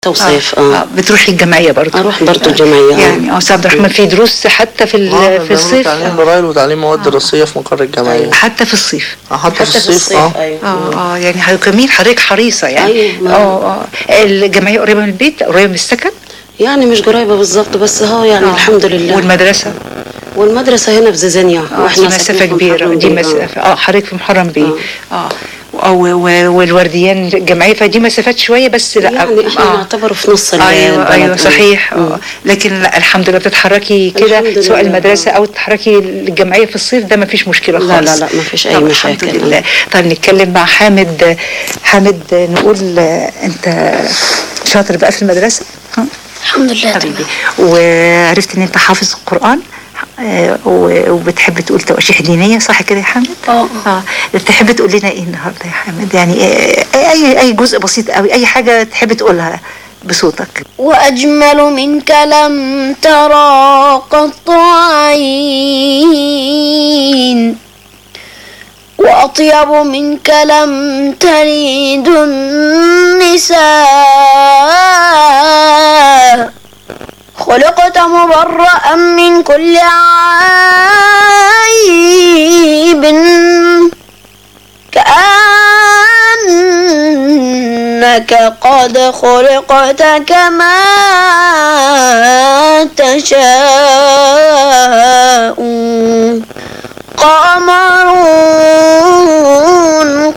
توصيف اه بتروح الجمعيه برضه اروح برضه الجمعيه آه. يعني اه استاذ عبد الرحمن في دروس حتى في ال- آه، في بيعملوا الصيف تعليم برايل وتعليم مواد دراسيه في مقر الجمعيه حتى في الصيف آه، حتى في الصيف اه ايوه اه اه يعني كمين حضرتك حريصه يعني أيوة، ما- اه اه الجمعيه قريبه من البيت قريبه من السكن يعني مش قريبه بالظبط بس هو يعني آه. الحمد لله والمدرسه والمدرسه هنا في زيزانيا اه دي مسافه كبيره دي مسافه اه حضرتك في محرم بيه اه أو و- والورديان الجمعيه فدي مسافات شويه بس لا يعني احنا آه. نعتبر في نص ال- ايوه البلد ايوه يعني. صحيح مم. اه لكن لا الحمد لله بتتحركي كده الحمد سواء لله. المدرسه او تتحركي الجمعيه في الصيف ده ما فيش مشكله لا، خالص لا، لا، مفيش أي طب مشاكل. الحمد لله طيب نتكلم مع حامد حامد نقول آه، انت شاطر بقى في المدرسه ها؟ الحمد لله حبيبي وعرفت ان انت حافظ القران آه، و- وبتحب تقول تواشيح دينيه صح كده يا حامد؟ اه اه تحب تقول لنا ايه النهارده يا حامد؟ يعني آه، اي اي جزء بسيط قوي اي حاجه تحب تقولها بصوتك وأجمل منك لم ترى قط عين وأطيب منك لم تلد النساء خلقت مبرأ من كل عيب كأنك قد خلقت كما تشاء قمرون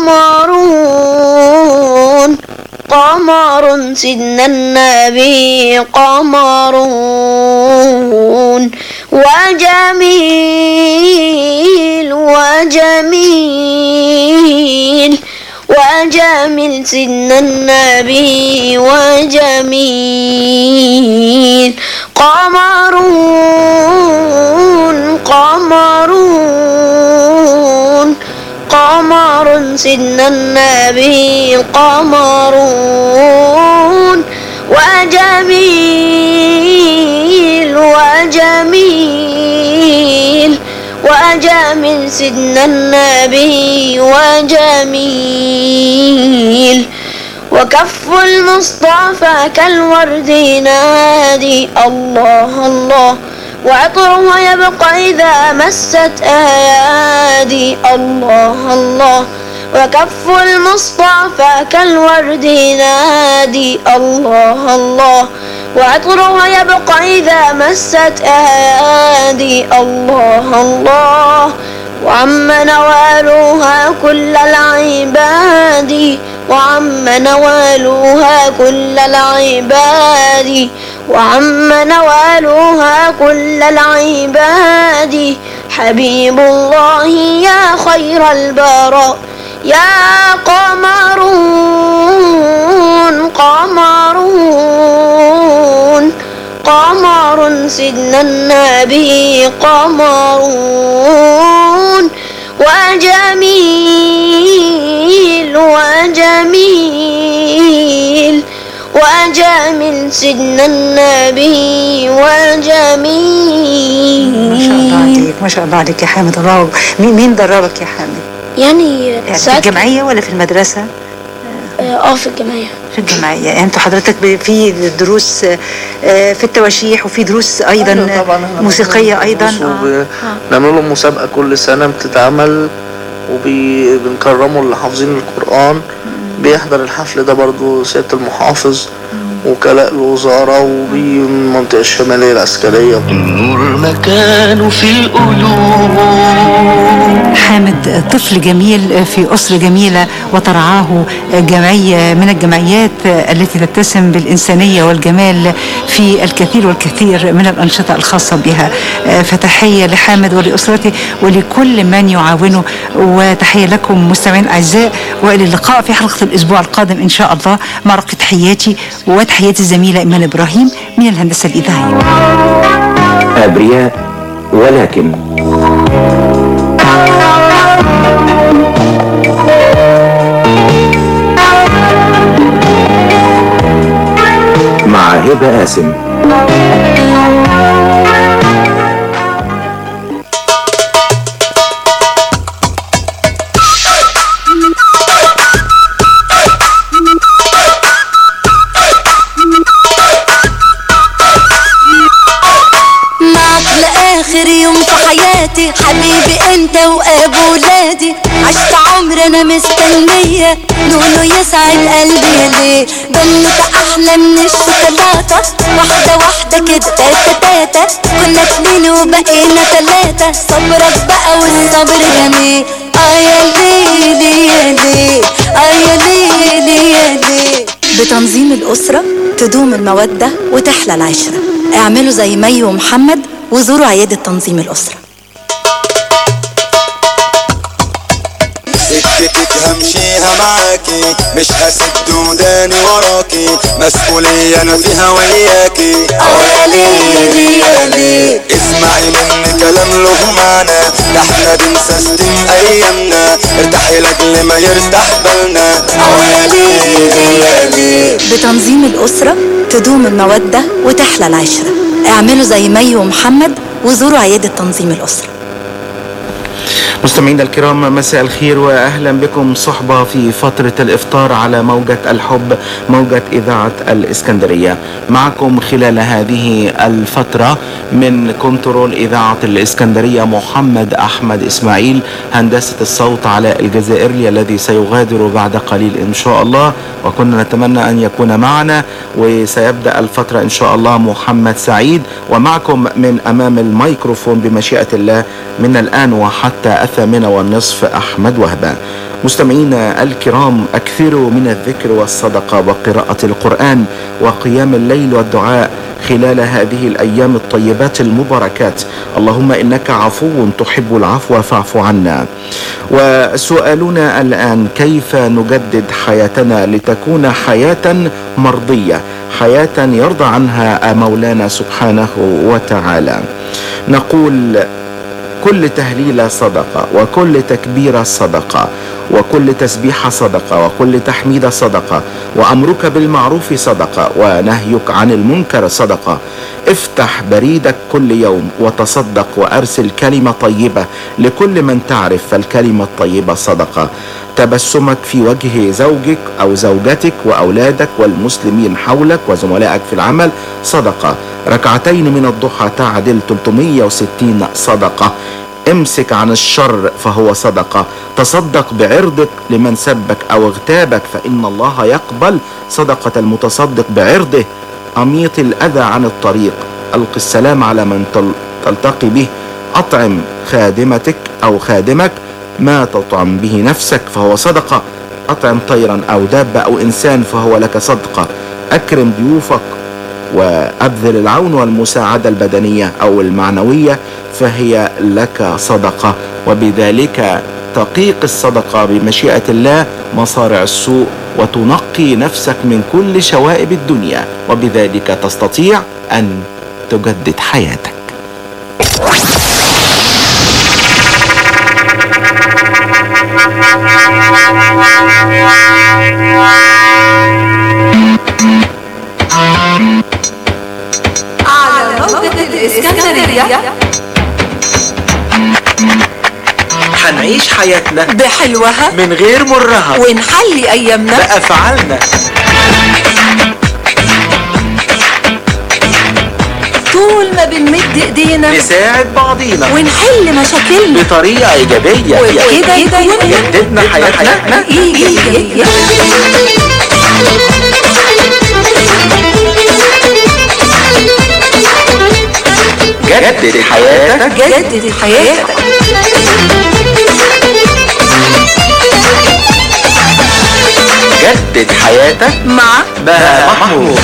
قمرون قمر سيدنا النبي قمرون وجميل وجميل وجميل سيدنا النبي وجميل قمرون قمرون قمر سيدنا النبي قمرون وجميل وجميل وجميل سيدنا النبي وجميل وكف المصطفى كالورد نادي الله الله وعطرها يبقى إذا مست أيادي الله الله وكف المصطفى كالورد نادي الله الله وعطرها يبقى إذا مست أيادي الله الله وعم نوالها كل العباد وعم نوالها كل العباد وعم نوالها كل العباد حبيب الله يا خير البراء يا قمرون قمرون قمر سيدنا النبي قمرون وجميل وجميل وجميل سيدنا النبي وجميل ما شاء الله عليك ما شاء الله عليك يا حامد الله مين مين دربك يا حامد؟ يعني يعني في ساعات الجمعيه ولا في المدرسه؟ اه في الجمعية في الجمعيه يعني انتوا حضرتك ب- في دروس آه، في التواشيح وفي دروس ايضا أيوة طبعاً إحنا موسيقيه بنعمل ايضا دروس آه. وب- نعمل لهم مسابقة كل سنة بتتعمل وبنكرموا اللي حافظين القرآن بيحضر الحفل ده برضو سيادة المحافظ وكلاء الوزارة وبي من المنطقة الشمالية العسكرية النور مكانه في القلوب حامد طفل جميل في أسرة جميلة وترعاه جمعية من الجمعيات التي تتسم بالإنسانية والجمال في الكثير والكثير من الأنشطة الخاصة بها فتحية لحامد ولأسرته ولكل من يعاونه وتحية لكم مستمعين الأعزاء وإلى اللقاء في حلقة الأسبوع القادم إن شاء الله مع رقة تحياتي وتحياتي الزميلة إيمان إبراهيم من الهندسة الإذاعية أبرياء ولكن مع هبة قاسم ولادي حبيبي انت وابو ولادي عشت عمر انا مستنية نونو يسعد قلبي يا ليه ضمك احلى من الشوكولاتة واحدة واحدة كده تاتا تاتا كنا اتنين وبقينا تلاتة صبرك بقى والصبر جميل اه يا ليلي يا ليه اه يا ليلي يا ليه بتنظيم الأسرة تدوم المودة وتحلى العشرة اعملوا زي مي ومحمد وزوروا عيادة تنظيم الأسرة سكتك همشيها معاكي مش هسد وداني وراكي مسؤولية انا فيها وياكي اه يا ليلي يا ليه اسمعي مني كلام له معنى ده احنا بنسستم ايامنا ارتاحي لاجل ما يرتاح بالنا اه يا ليلي يا ليه بتنظيم الأسرة تدوم المودة وتحلى العشرة اعملوا زي مي ومحمد وزوروا عيادة تنظيم الأسرة مستمعينا الكرام مساء الخير واهلا بكم صحبه في فتره الافطار على موجه الحب موجه اذاعه الاسكندريه معكم خلال هذه الفتره من كنترول اذاعه الاسكندريه محمد احمد اسماعيل هندسه الصوت على الجزائري الذي سيغادر بعد قليل ان شاء الله وكنا نتمنى ان يكون معنا وسيبدا الفتره ان شاء الله محمد سعيد ومعكم من امام الميكروفون بمشيئه الله من الان وحتى الثامنة والنصف أحمد وهبة مستمعينا الكرام أكثروا من الذكر والصدقة وقراءة القرآن وقيام الليل والدعاء خلال هذه الأيام الطيبات المباركات اللهم إنك عفو تحب العفو فاعف عنا وسؤالنا الآن كيف نجدد حياتنا لتكون حياة مرضية حياة يرضى عنها مولانا سبحانه وتعالى نقول كل تهليلة صدقة وكل تكبيرة صدقة وكل تسبيحة صدقة وكل تحميدة صدقة وأمرك بالمعروف صدقة ونهيك عن المنكر صدقة افتح بريدك كل يوم وتصدق وأرسل كلمة طيبة لكل من تعرف فالكلمة الطيبة صدقة تبسمك في وجه زوجك أو زوجتك وأولادك والمسلمين حولك وزملائك في العمل صدقة ركعتين من الضحى تعدل 360 صدقة امسك عن الشر فهو صدقة تصدق بعرضك لمن سبك أو اغتابك فإن الله يقبل صدقة المتصدق بعرضه أميط الأذى عن الطريق ألق السلام على من تل- تلتقي به أطعم خادمتك أو خادمك ما تطعم به نفسك فهو صدقة أطعم طيرا أو دابة أو إنسان فهو لك صدقة أكرم ضيوفك وأبذل العون والمساعدة البدنية أو المعنوية فهي لك صدقة وبذلك تقيق الصدقة بمشيئة الله مصارع السوء وتنقي نفسك من كل شوائب الدنيا وبذلك تستطيع أن تجدد حياتك على موجة الإسكندرية هنعيش حياتنا بحلوها من غير مرها ونحلي أيامنا بأفعالنا طول ما بنمد إيدينا نساعد بعضينا ونحل مشاكلنا بطريقة إيجابية وكده يكون جددنا حياتنا إيجابية جدد حياتك جدد حياتك جدد حياتك مع بقى محمود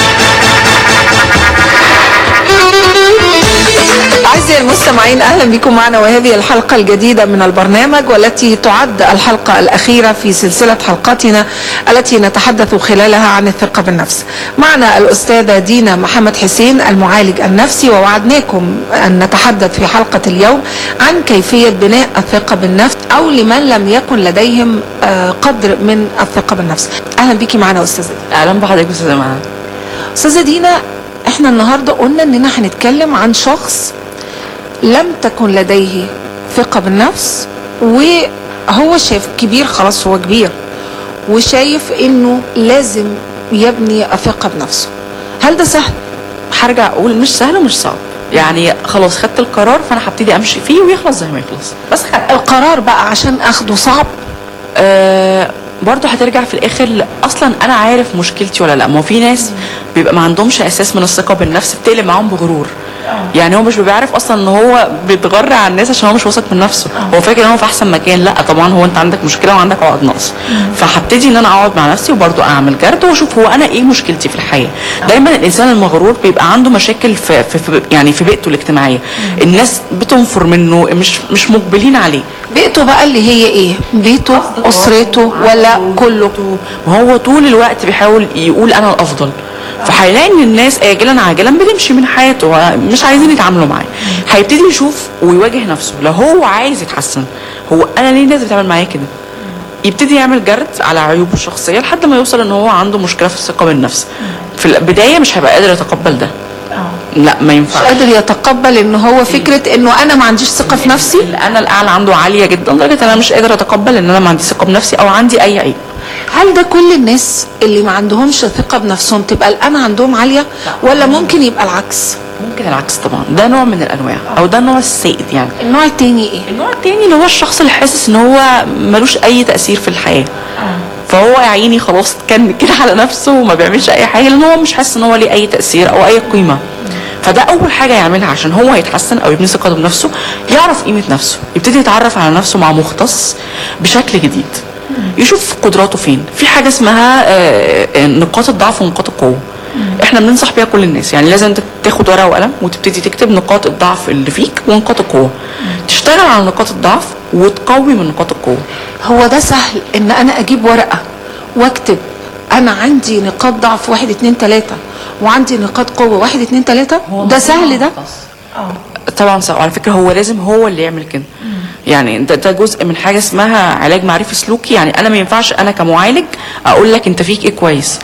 أعزائي المستمعين أهلا بكم معنا وهذه الحلقة الجديدة من البرنامج والتي تعد الحلقة الأخيرة في سلسلة حلقاتنا التي نتحدث خلالها عن الثقة بالنفس معنا الأستاذة دينا محمد حسين المعالج النفسي ووعدناكم أن نتحدث في حلقة اليوم عن كيفية بناء الثقة بالنفس أو لمن لم يكن لديهم آه، قدر من الثقة بالنفس أهلا بك معنا أستاذة اهلا بحضرتك استاذه معاذ استاذه دينا احنا النهارده قلنا اننا هنتكلم عن شخص لم تكن لديه ثقه بالنفس وهو شايف كبير خلاص هو كبير وشايف انه لازم يبني الثقه بنفسه هل ده سهل هرجع اقول مش سهل ومش صعب يعني خلاص خدت القرار فانا هبتدي امشي فيه ويخلص زي ما يخلص بس خدت القرار بقى عشان اخده صعب آه برضه هترجع في الاخر ل- اصلا انا عارف مشكلتي ولا لا ما هو في ناس بيبقى ما عندهمش اساس من الثقه بالنفس بتقلب معاهم بغرور يعني هو مش بيبقى عارف اصلا ان هو بيتغر على الناس عشان هو مش واثق من نفسه هو فاكر ان هو في احسن مكان لا طبعا هو انت عندك مشكله وعندك عقد نقص فهبتدي ان انا اقعد مع نفسي وبرضه اعمل جرد واشوف هو انا ايه مشكلتي في الحياه دايما الانسان المغرور بيبقى عنده مشاكل في, في, في يعني في بيئته الاجتماعيه الناس بتنفر منه مش مش مقبلين عليه بيئته بقى اللي هي ايه بيته اسرته ولا كله وهو طول الوقت بيحاول يقول انا الافضل فهيلاقي ان الناس اجلا عاجلا بتمشي من حياته مش عايزين يتعاملوا معاه هيبتدي يشوف ويواجه نفسه لو هو عايز يتحسن هو انا ليه الناس بتعمل معايا كده يبتدي يعمل جرد على عيوبه الشخصيه لحد ما يوصل ان هو عنده مشكله في الثقه بالنفس في البدايه مش هيبقى قادر يتقبل ده لا ما مش ينفعش قادر يتقبل ان هو فكره انه انا ما عنديش ثقه في نفسي انا الاعلى عنده عاليه جدا لدرجه ان انا مش قادر اتقبل ان انا ما عنديش ثقه بنفسي او عندي اي عيب هل ده كل الناس اللي ما عندهمش ثقه بنفسهم تبقى القنا عندهم عاليه ولا ممكن يبقى العكس ممكن العكس طبعا ده نوع من الانواع او ده النوع السائد يعني النوع التاني ايه النوع التاني اللي هو الشخص اللي حاسس ان هو ملوش اي تاثير في الحياه فهو يا عيني خلاص كان كده على نفسه وما بيعملش اي حاجه لان هو مش حاسس ان هو ليه اي تاثير او اي قيمه فده اول حاجه يعملها عشان هو يتحسن او يبني ثقته بنفسه يعرف قيمه نفسه يبتدي يتعرف على نفسه مع مختص بشكل جديد يشوف قدراته فين في حاجه اسمها آه، آه، نقاط الضعف ونقاط القوه احنا بننصح بيها كل الناس يعني لازم انت تاخد ورقه وقلم وتبتدي تكتب نقاط الضعف اللي فيك ونقاط القوه تشتغل على نقاط الضعف وتقوي من نقاط القوه هو ده سهل ان انا اجيب ورقه واكتب انا عندي نقاط ضعف واحد اتنين تلاته وعندي نقاط قوه واحد اتنين تلاته ده سهل ده طبعا صح على فكره هو لازم هو اللي يعمل كده يعني ده, ده جزء من حاجه اسمها علاج معرفي سلوكي يعني انا ما ينفعش انا كمعالج اقول لك انت فيك ايه كويس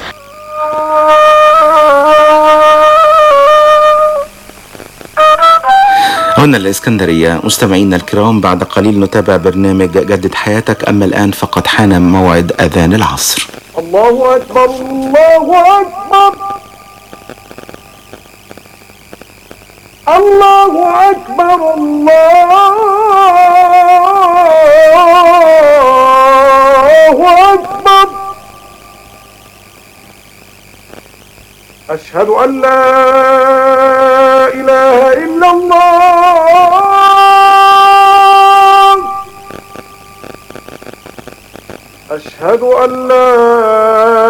هنا الإسكندرية مستمعينا الكرام بعد قليل نتابع برنامج جدد حياتك أما الآن فقد حان موعد أذان العصر الله أكبر الله أكبر الله أكبر الله أكبر أشهد أن لا إله إلا الله أشهد أن لا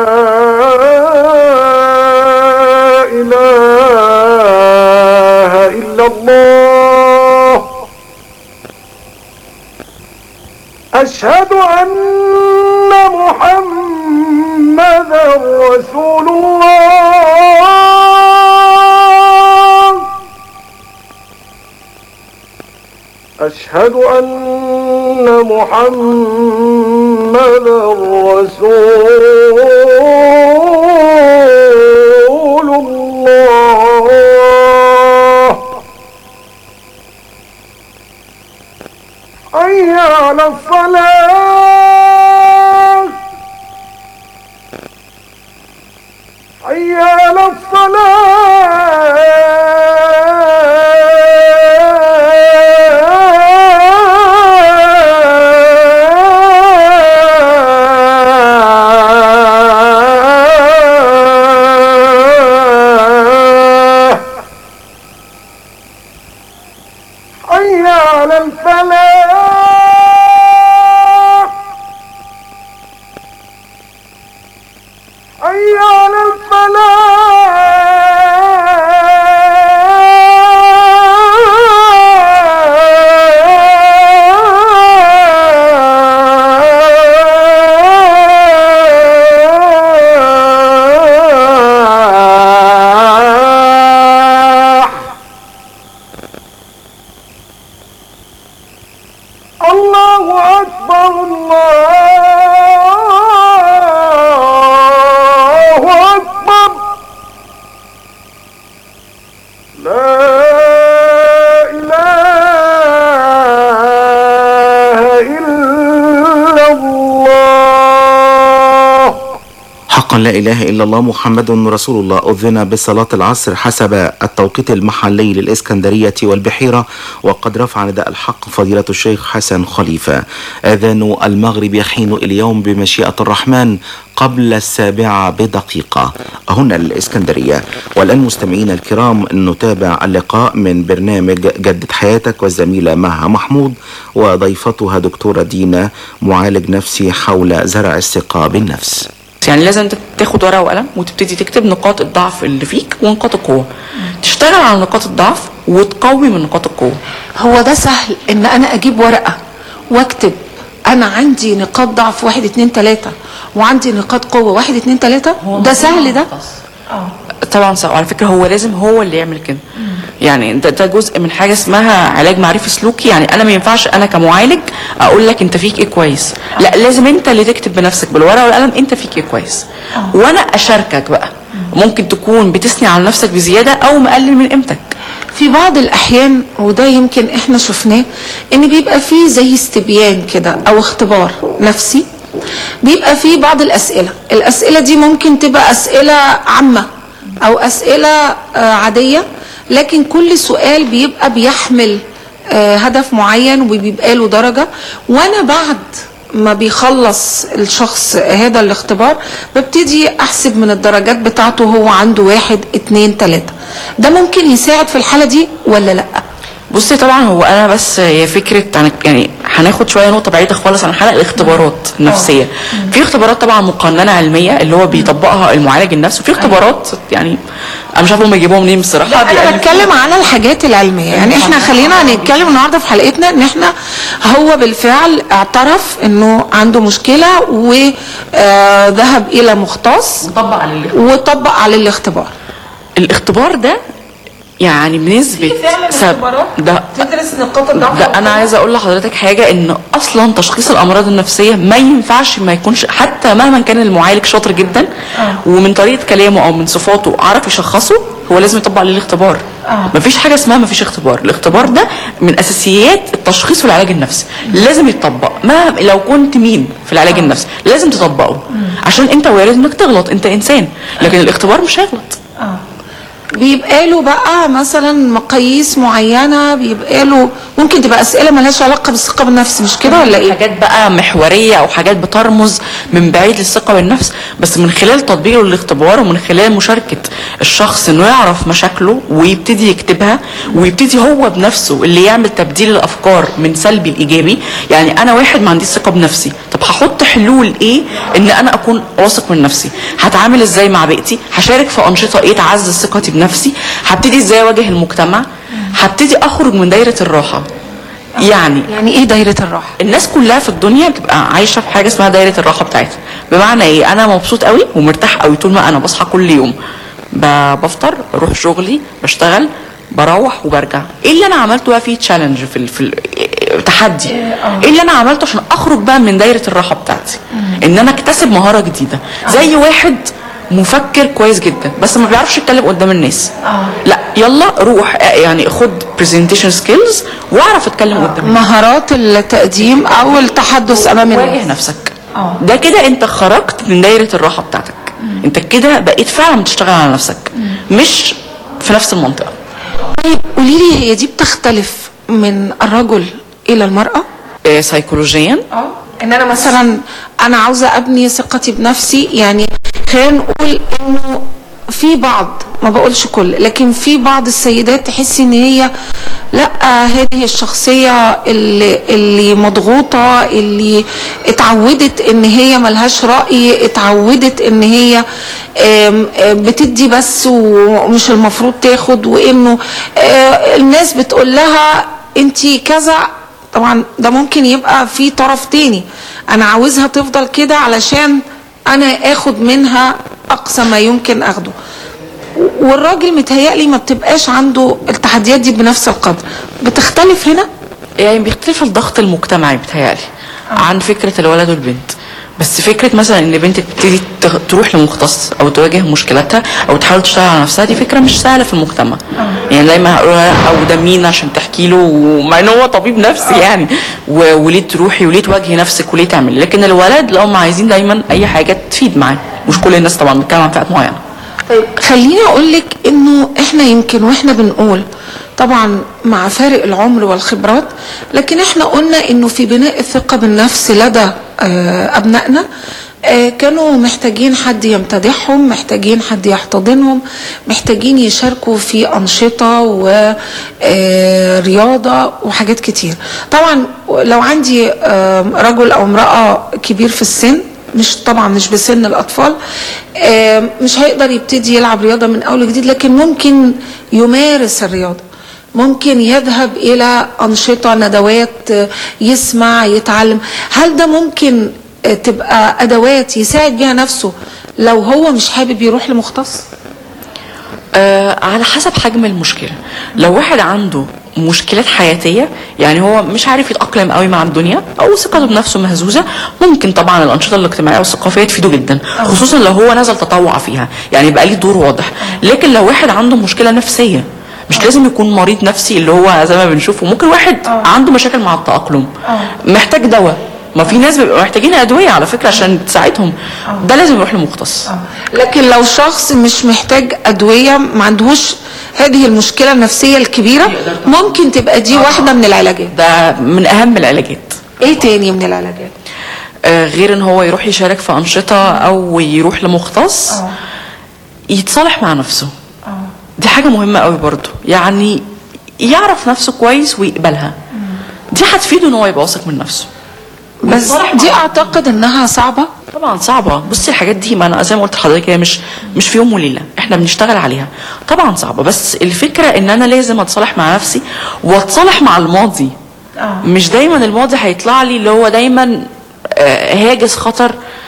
إله إلا الله أشهد أن محمدا رسول الله أشهد أن محمدا رسول الله حي على الصلاة حي على الصلاة حي على الفلاح حي على الفلاح إله إلا الله محمد رسول الله أذن بصلاة العصر حسب التوقيت المحلي للإسكندرية والبحيرة وقد رفع نداء الحق فضيلة الشيخ حسن خليفة أذان المغرب يحين اليوم بمشيئة الرحمن قبل السابعة بدقيقة هنا الإسكندرية والآن مستمعينا الكرام نتابع اللقاء من برنامج جدد حياتك والزميلة مها محمود وضيفتها دكتورة دينا معالج نفسي حول زرع الثقة بالنفس يعني لازم انت تاخد ورقه وقلم وتبتدي تكتب نقاط الضعف اللي فيك ونقاط القوه تشتغل على نقاط الضعف وتقوي من نقاط القوه هو ده سهل ان انا اجيب ورقه واكتب انا عندي نقاط ضعف واحد اتنين تلاته وعندي نقاط قوه واحد اتنين تلاته ده سهل ده طبعا صح وعلى فكره هو لازم هو اللي يعمل كده يعني ده, ده جزء من حاجه اسمها علاج معرفي سلوكي يعني انا ما ينفعش انا كمعالج اقول لك انت فيك ايه كويس لا لازم انت اللي تكتب بنفسك بالورقه والقلم انت فيك ايه كويس وانا اشاركك بقى ممكن تكون بتثني على نفسك بزياده او مقلل من قيمتك في بعض الاحيان وده يمكن احنا شفناه ان بيبقى فيه زي استبيان كده او اختبار نفسي بيبقى فيه بعض الاسئله الاسئله دي ممكن تبقى اسئله عامه او اسئله آه، عاديه لكن كل سؤال بيبقى بيحمل آه، هدف معين وبيبقى له درجه وانا بعد ما بيخلص الشخص هذا الاختبار ببتدي احسب من الدرجات بتاعته هو عنده واحد اتنين تلاته ده ممكن يساعد في الحاله دي ولا لا بصي طبعا هو انا بس هي فكره عن- يعني هناخد شويه نقطه بعيده خالص عن حلقه الاختبارات النفسيه في اختبارات طبعا مقننه علميه اللي هو بيطبقها المعالج النفسي وفي اختبارات يعني انا مش عارفه هم يجيبوها منين بصراحه لا انا بيألفوا. بتكلم على الحاجات العلميه يعني احنا خلينا نتكلم النهارده في حلقتنا ان احنا هو بالفعل اعترف انه عنده مشكله وذهب الى مختص وطبق على وطبق على الاختبار الاختبار ده يعني بنسبه سب... ده تدرس نقاط الضعف ده انا عايزه اقول لحضرتك حاجه ان اصلا تشخيص الامراض النفسيه ما ينفعش ما يكونش حتى مهما كان المعالج شاطر جدا ومن طريقه كلامه او من صفاته عرف يشخصه هو لازم يطبق عليه الاختبار مفيش حاجه اسمها مفيش اختبار الاختبار ده من اساسيات التشخيص في العلاج النفسي لازم يتطبق ما لو كنت مين في العلاج النفسي لازم تطبقه عشان انت وارد انك تغلط انت انسان لكن الاختبار مش هيغلط بيبقى له بقى مثلا مقاييس معينه بيبقى له ممكن تبقى اسئله ملهاش علاقه بالثقه بالنفس مش كده ولا ايه؟ حاجات بقى محوريه او حاجات بترمز من بعيد للثقه بالنفس بس من خلال تطبيقه للاختبار ومن خلال مشاركه الشخص انه يعرف مشاكله ويبتدي يكتبها ويبتدي هو بنفسه اللي يعمل تبديل الافكار من سلبي لايجابي يعني انا واحد ما عنديش ثقه بنفسي طب هحط حلول ايه ان انا اكون واثق من نفسي هتعامل ازاي مع بيئتي هشارك في انشطه ايه تعزز ثقتي بنفسي هبتدي ازاي اواجه المجتمع هبتدي اخرج من دايره الراحه يعني يعني ايه دايره الراحه الناس كلها في الدنيا بتبقى عايشه في حاجه اسمها دايره الراحه بتاعتها بمعنى ايه انا مبسوط قوي ومرتاح قوي طول ما انا بصحى كل يوم ب- بفطر اروح شغلي بشتغل بروح وبرجع ايه اللي انا عملته بقى فيه تشالنج في ال... في ال... تحدي ايه اللي انا عملته عشان اخرج بقى من دايره الراحه بتاعتي ان انا اكتسب مهاره جديده زي واحد مفكر كويس جدا بس ما بيعرفش يتكلم قدام الناس لا يلا روح آه، يعني خد برزنتيشن سكيلز واعرف اتكلم قدام الناس مهارات التقديم او التحدث امام الناس واجه نفسك ده كده انت خرجت من دايره الراحه بتاعتك انت كده بقيت فعلا بتشتغل على نفسك مش في نفس المنطقه طيب قولي لي هي دي بتختلف من الرجل الى المراه آه، سيكولوجيا اه ان انا مثلا انا عاوزه ابني ثقتي بنفسي يعني خلينا نقول انه في بعض ما بقولش كل لكن في بعض السيدات تحسي ان هي لا هذه الشخصيه اللي اللي مضغوطه اللي اتعودت ان هي ملهاش راي اتعودت ان هي آم، آم، بتدي بس ومش المفروض تاخد وانه آه، الناس بتقول لها انت كذا طبعا ده ممكن يبقى في طرف تاني انا عاوزها تفضل كده علشان انا اخد منها اقصى ما يمكن اخده والراجل متهيألي ما بتبقاش عنده التحديات دي بنفس القدر بتختلف هنا يعني بيختلف الضغط المجتمعي بتهيألي عن فكره الولد والبنت بس فكره مثلا ان بنت تبتدي تغ- تروح لمختص او تواجه مشكلاتها او تحاول تشتغل على نفسها دي فكره مش سهله في المجتمع يعني دايما هقول لها او ده مين عشان تحكي له ومع ان هو طبيب نفسي يعني و- وليه تروحي وليه تواجهي نفسك وليه تعملي لكن الولد لا هم عايزين دايما اي حاجه تفيد معاه مش كل الناس طبعا بتتكلم عن فئات معينه طيب خليني اقول لك انه احنا يمكن واحنا بنقول طبعا مع فارق العمر والخبرات لكن احنا قلنا انه في بناء الثقة بالنفس لدى آه، ابنائنا آه، كانوا محتاجين حد يمتدحهم محتاجين حد يحتضنهم محتاجين يشاركوا في أنشطة ورياضة وحاجات كتير طبعا لو عندي آه، رجل أو امرأة كبير في السن مش طبعا مش بسن الاطفال آه، مش هيقدر يبتدي يلعب رياضه من اول وجديد لكن ممكن يمارس الرياضه ممكن يذهب الى انشطه ندوات آه، يسمع يتعلم هل ده ممكن آه، تبقى ادوات يساعد بيها نفسه لو هو مش حابب يروح لمختص آه على حسب حجم المشكله لو واحد عنده مشكلات حياتيه يعني هو مش عارف يتاقلم قوي مع الدنيا او ثقته بنفسه مهزوزه ممكن طبعا الانشطه الاجتماعيه والثقافيه تفيده جدا خصوصا لو هو نزل تطوع فيها يعني يبقى ليه دور واضح لكن لو واحد عنده مشكله نفسيه مش لازم يكون مريض نفسي اللي هو زي ما بنشوفه ممكن واحد عنده مشاكل مع التاقلم محتاج دواء ما في ناس بيبقوا محتاجين ادويه على فكره عشان تساعدهم ده لازم يروح لمختص لكن لو شخص مش محتاج ادويه ما عندهوش هذه المشكله النفسيه الكبيره ممكن تبقى دي واحده من العلاجات ده من اهم العلاجات ايه تاني من العلاجات آه، غير ان هو يروح يشارك في انشطه او يروح لمختص يتصالح مع نفسه دي حاجه مهمه قوي برضو يعني يعرف نفسه كويس ويقبلها دي هتفيده ان هو يبقى واثق من نفسه بس دي اعتقد انها صعبه طبعا صعبه بصي الحاجات دي ما انا زي ما قلت لحضرتك هي مش مش في يوم وليله احنا بنشتغل عليها طبعا صعبه بس الفكره ان انا لازم اتصالح مع نفسي واتصالح مع الماضي مش دايما الماضي هيطلع لي اللي هو دايما آه، هاجس خطر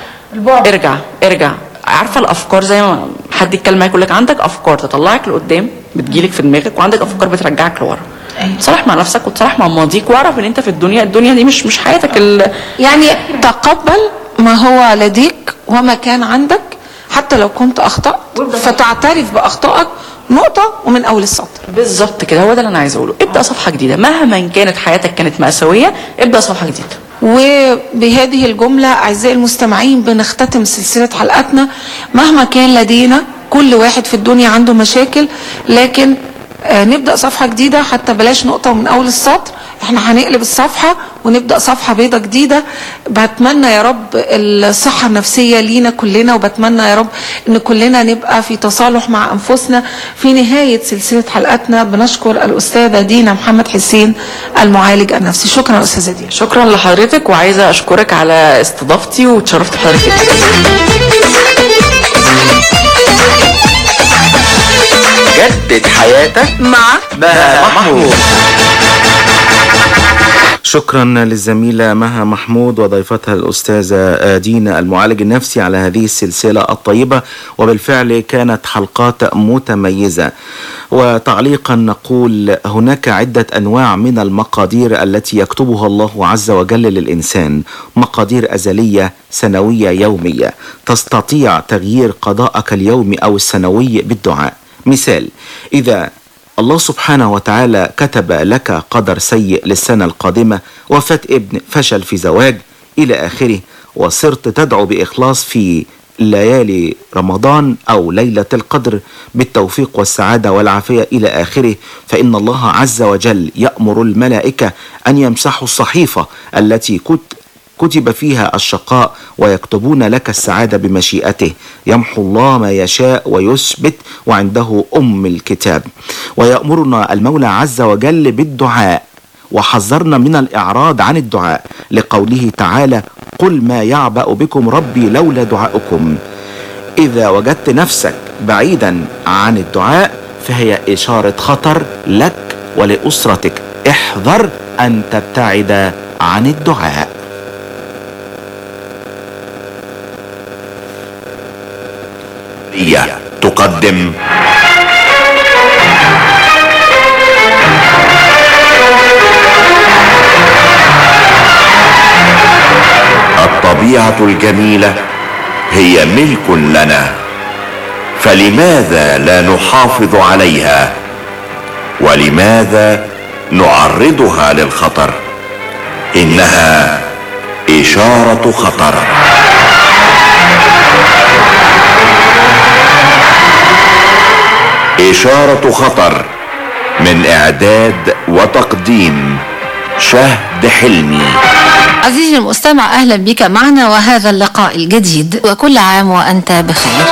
ارجع ارجع عارفه الافكار زي ما حد يتكلم معاك يقول لك عندك افكار تطلعك لقدام بتجيلك في دماغك وعندك افكار بترجعك لورا تصالح مع نفسك وتصالح مع ماضيك واعرف ان انت في الدنيا الدنيا دي مش مش حياتك ال... يعني تقبل ما هو لديك وما كان عندك حتى لو كنت اخطات فتعترف باخطائك نقطه ومن اول السطر بالظبط كده هو ده اللي انا عايزه اقوله ابدا صفحه جديده مهما كانت حياتك كانت مأساويه ابدا صفحه جديده وبهذه الجملة أعزائي المستمعين بنختتم سلسلة حلقاتنا مهما كان لدينا كل واحد في الدنيا عنده مشاكل لكن آه، نبدأ صفحة جديدة حتى بلاش نقطة من أول السطر احنا هنقلب الصفحة ونبدأ صفحة بيضة جديدة بتمنى يا رب الصحة النفسية لينا كلنا وبتمنى يا رب ان كلنا نبقى في تصالح مع انفسنا في نهاية سلسلة حلقاتنا بنشكر الأستاذة دينا محمد حسين المعالج النفسي شكرا أستاذة دينا شكرا لحضرتك وعايزه اشكرك على استضافتي وتشرفت بحضرتك جدد حياتك مع بهاء محمود شكرا للزميلة مها محمود وضيفتها الأستاذة دينا المعالج النفسي على هذه السلسلة الطيبة وبالفعل كانت حلقات متميزة وتعليقا نقول هناك عدة أنواع من المقادير التي يكتبها الله عز وجل للإنسان مقادير أزلية سنوية يومية تستطيع تغيير قضاءك اليومي أو السنوي بالدعاء مثال إذا الله سبحانه وتعالى كتب لك قدر سيء للسنة القادمة وفاة ابن فشل في زواج إلى آخره وصرت تدعو بإخلاص في ليالي رمضان أو ليلة القدر بالتوفيق والسعادة والعافية إلى آخره فإن الله عز وجل يأمر الملائكة أن يمسحوا الصحيفة التي كت كتب فيها الشقاء ويكتبون لك السعادة بمشيئته يمحو الله ما يشاء ويثبت وعنده أم الكتاب ويأمرنا المولى عز وجل بالدعاء وحذرنا من الإعراض عن الدعاء لقوله تعالى قل ما يعبأ بكم ربي لولا دعاؤكم إذا وجدت نفسك بعيدا عن الدعاء فهي إشارة خطر لك ولأسرتك احذر أن تبتعد عن الدعاء هي تقدم الطبيعة الجميلة هي ملك لنا فلماذا لا نحافظ عليها ولماذا نعرضها للخطر انها اشارة خطر إشارة خطر من إعداد وتقديم شهد حلمي عزيزي المستمع أهلا بك معنا وهذا اللقاء الجديد وكل عام وأنت بخير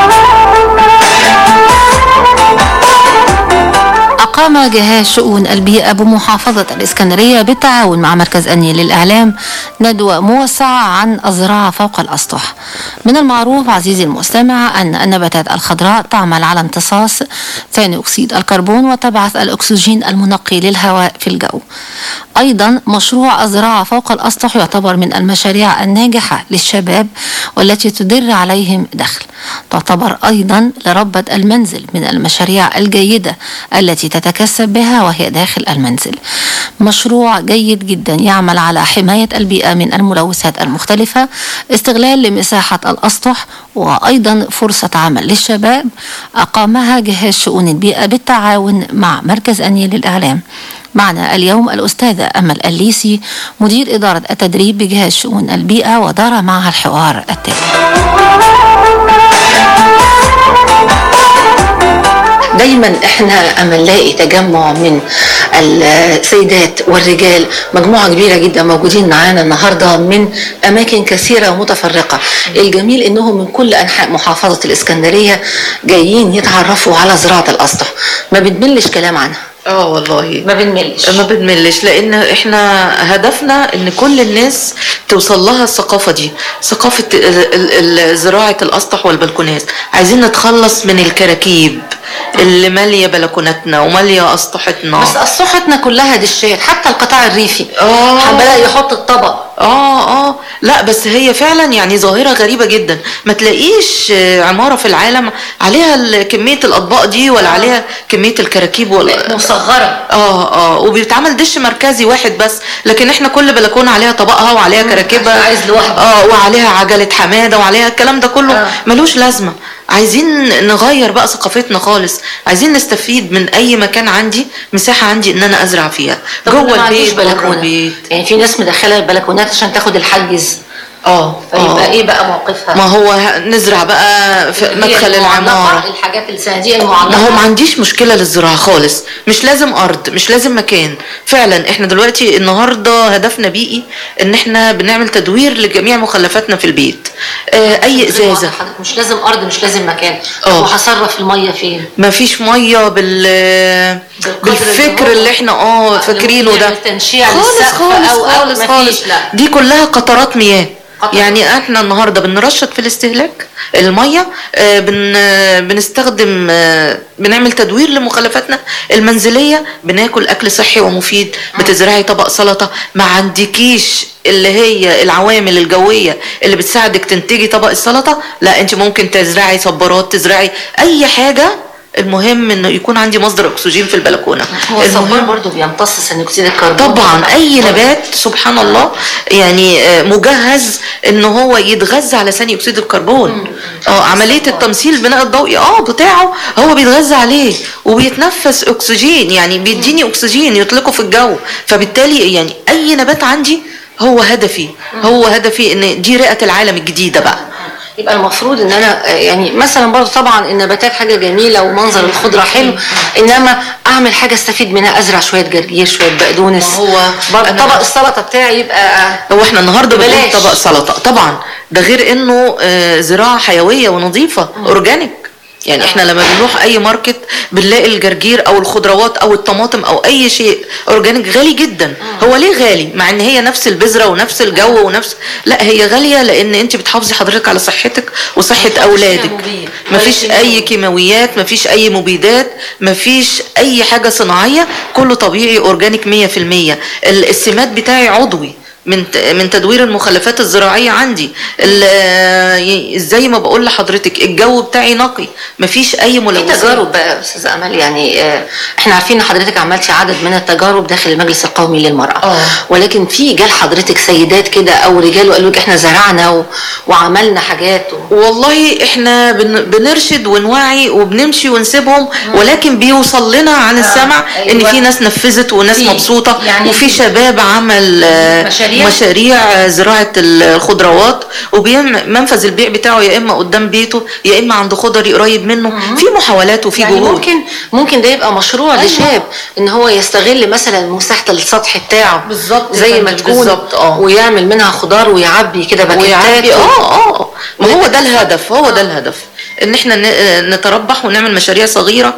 أقام جهاز شؤون البيئة بمحافظة الإسكندرية بالتعاون مع مركز أني للإعلام ندوة موسعة عن الزراعة فوق الأسطح من المعروف عزيزي المستمع أن النباتات الخضراء تعمل على امتصاص ثاني أكسيد الكربون وتبعث الأكسجين المنقي للهواء في الجو أيضا مشروع الزراعة فوق الأسطح يعتبر من المشاريع الناجحة للشباب والتي تدر عليهم دخل تعتبر أيضا لربة المنزل من المشاريع الجيدة التي تتكسب بها وهي داخل المنزل مشروع جيد جدا يعمل على حماية البيئة من الملوثات المختلفة استغلال لمساحة الأسطح وأيضا فرصة عمل للشباب أقامها جهاز شؤون البيئة بالتعاون مع مركز أني للإعلام معنا اليوم الأستاذة أمل الليسي مدير إدارة التدريب بجهاز شؤون البيئة ودار معها الحوار التالي دايما احنا اما نلاقي تجمع من السيدات والرجال مجموعه كبيره جدا موجودين معانا النهارده من اماكن كثيره ومتفرقه الجميل انهم من كل انحاء محافظه الاسكندريه جايين يتعرفوا على زراعه الاسطح ما بنملش كلام عنها اه والله ما بنملش ما بنملش لان احنا هدفنا ان كل الناس توصل لها الثقافه دي ثقافه ال- ال- ال- زراعه الاسطح والبلكونات عايزين نتخلص من الكراكيب اللي ماليه بلكوناتنا وماليه اسطحتنا بس اسطحتنا كلها دشات حتى القطاع الريفي اه بدا يحط الطبق اه اه لا بس هي فعلا يعني ظاهره غريبه جدا ما تلاقيش آه، عماره في العالم عليها ال- كميه الاطباق دي ولا عليها كميه الكراكيب ولا مصغره اه اه وبيتعمل دش مركزي واحد بس لكن احنا كل بلكونه عليها طبقها وعليها كراكيبها عايز لوحده. اه وعليها عجله حماده وعليها الكلام ده كله آه. ملوش لازمه عايزين نغير بقى ثقافتنا خالص عايزين نستفيد من اي مكان عندي مساحه عندي ان انا ازرع فيها طب أنا ما جوه عنديش البيت بره بلكونة. البيت يعني في ناس مدخله البلكونات عشان تاخد الحاجز اه فيبقى آه. ايه بقى موقفها ما هو ه- نزرع بقى في هي مدخل المعلقة، العماره الحاجات الصناديق ما المعلقه هو ما عنديش مشكله للزراعه خالص مش لازم ارض مش لازم مكان فعلا احنا دلوقتي النهارده هدفنا بيئي ان احنا بنعمل تدوير لجميع مخلفاتنا في البيت آه اي ازازه حضرتك مش لازم ارض مش لازم مكان اه. وهصرف الميه فين ما فيش ميه بال بالفكر اللي احنا اه فاكرينه ده نعمل تنشيع خالص للسقف خالص أو- أو خالص مفيش، خالص لا. دي كلها قطرات مياه يعني احنا النهارده بنرشد في الاستهلاك الميه آه، بن آه، بنستخدم آه، بنعمل تدوير لمخلفاتنا المنزليه بناكل اكل صحي ومفيد بتزرعي طبق سلطه ما عندكيش اللي هي العوامل الجويه اللي بتساعدك تنتجي طبق السلطه لا انت ممكن تزرعي صبارات تزرعي اي حاجه المهم انه يكون عندي مصدر اكسجين في البلكونه هو الصبار برضه بيمتص ثاني اكسيد الكربون طبعا اي نبات سبحان الله يعني آه، مجهز ان هو يتغذى على ثاني اكسيد الكربون اه عمليه التمثيل البناء الضوئي اه بتاعه هو بيتغذى عليه وبيتنفس اكسجين يعني بيديني اكسجين يطلقه في الجو فبالتالي يعني اي نبات عندي هو هدفي هو هدفي ان دي رئه العالم الجديده بقى يبقى المفروض ان انا آه، يعني مثلا برضه طبعا النباتات حاجه جميله ومنظر الخضره حلو انما اعمل حاجه استفيد منها ازرع شويه جرجير شويه بقدونس ما هو برضه أنا- طبق السلطه بتاعي يبقى هو احنا النهارده بنقول ببلاش. طبق سلطه طبعا ده غير انه آه، زراعه حيويه ونظيفه اورجانيك يعني احنا لما بنروح اي ماركت بنلاقي الجرجير او الخضروات او الطماطم او اي شيء اورجانيك غالي جدا هو ليه غالي مع ان هي نفس البذره ونفس الجو ونفس لا هي غاليه لان انت بتحافظي حضرتك على صحتك وصحه اولادك مفيش اي كيماويات مفيش اي مبيدات مفيش اي حاجه صناعيه كله طبيعي اورجانيك 100% ال- السماد بتاعي عضوي من ت- من تدوير المخلفات الزراعيه عندي ال- زي ما بقول لحضرتك الجو بتاعي نقي مفيش اي في ملوثات تجارب بقى يا استاذه امل يعني آه، احنا عارفين ان حضرتك عملتي عدد من التجارب داخل المجلس القومي للمراه اه ولكن في جال حضرتك سيدات كده او رجال وقالوا لك احنا زرعنا و... وعملنا حاجات و... والله احنا بن بنرشد ونوعي وبنمشي ونسيبهم ولكن بيوصل لنا عن السمع ان أيوة. في ناس نفذت وناس في. مبسوطه يعني وفي في. شباب عمل آه، مشاريع؟ مشاريع زراعه الخضروات ومنفذ البيع بتاعه يا اما قدام بيته يا اما عند خضري قريب منه في محاولات وفي يعني جهود ممكن ممكن ده يبقى مشروع أيوة. لشاب ان هو يستغل مثلا مساحه السطح بتاعه بالظبط زي يا ما فندم، تكون بالظبط، اه. ويعمل منها خضار ويعبي كده باكيتات ويعبي و- اه اه ما هو ده الهدف هو ده الهدف ان احنا ن- نتربح ونعمل مشاريع صغيره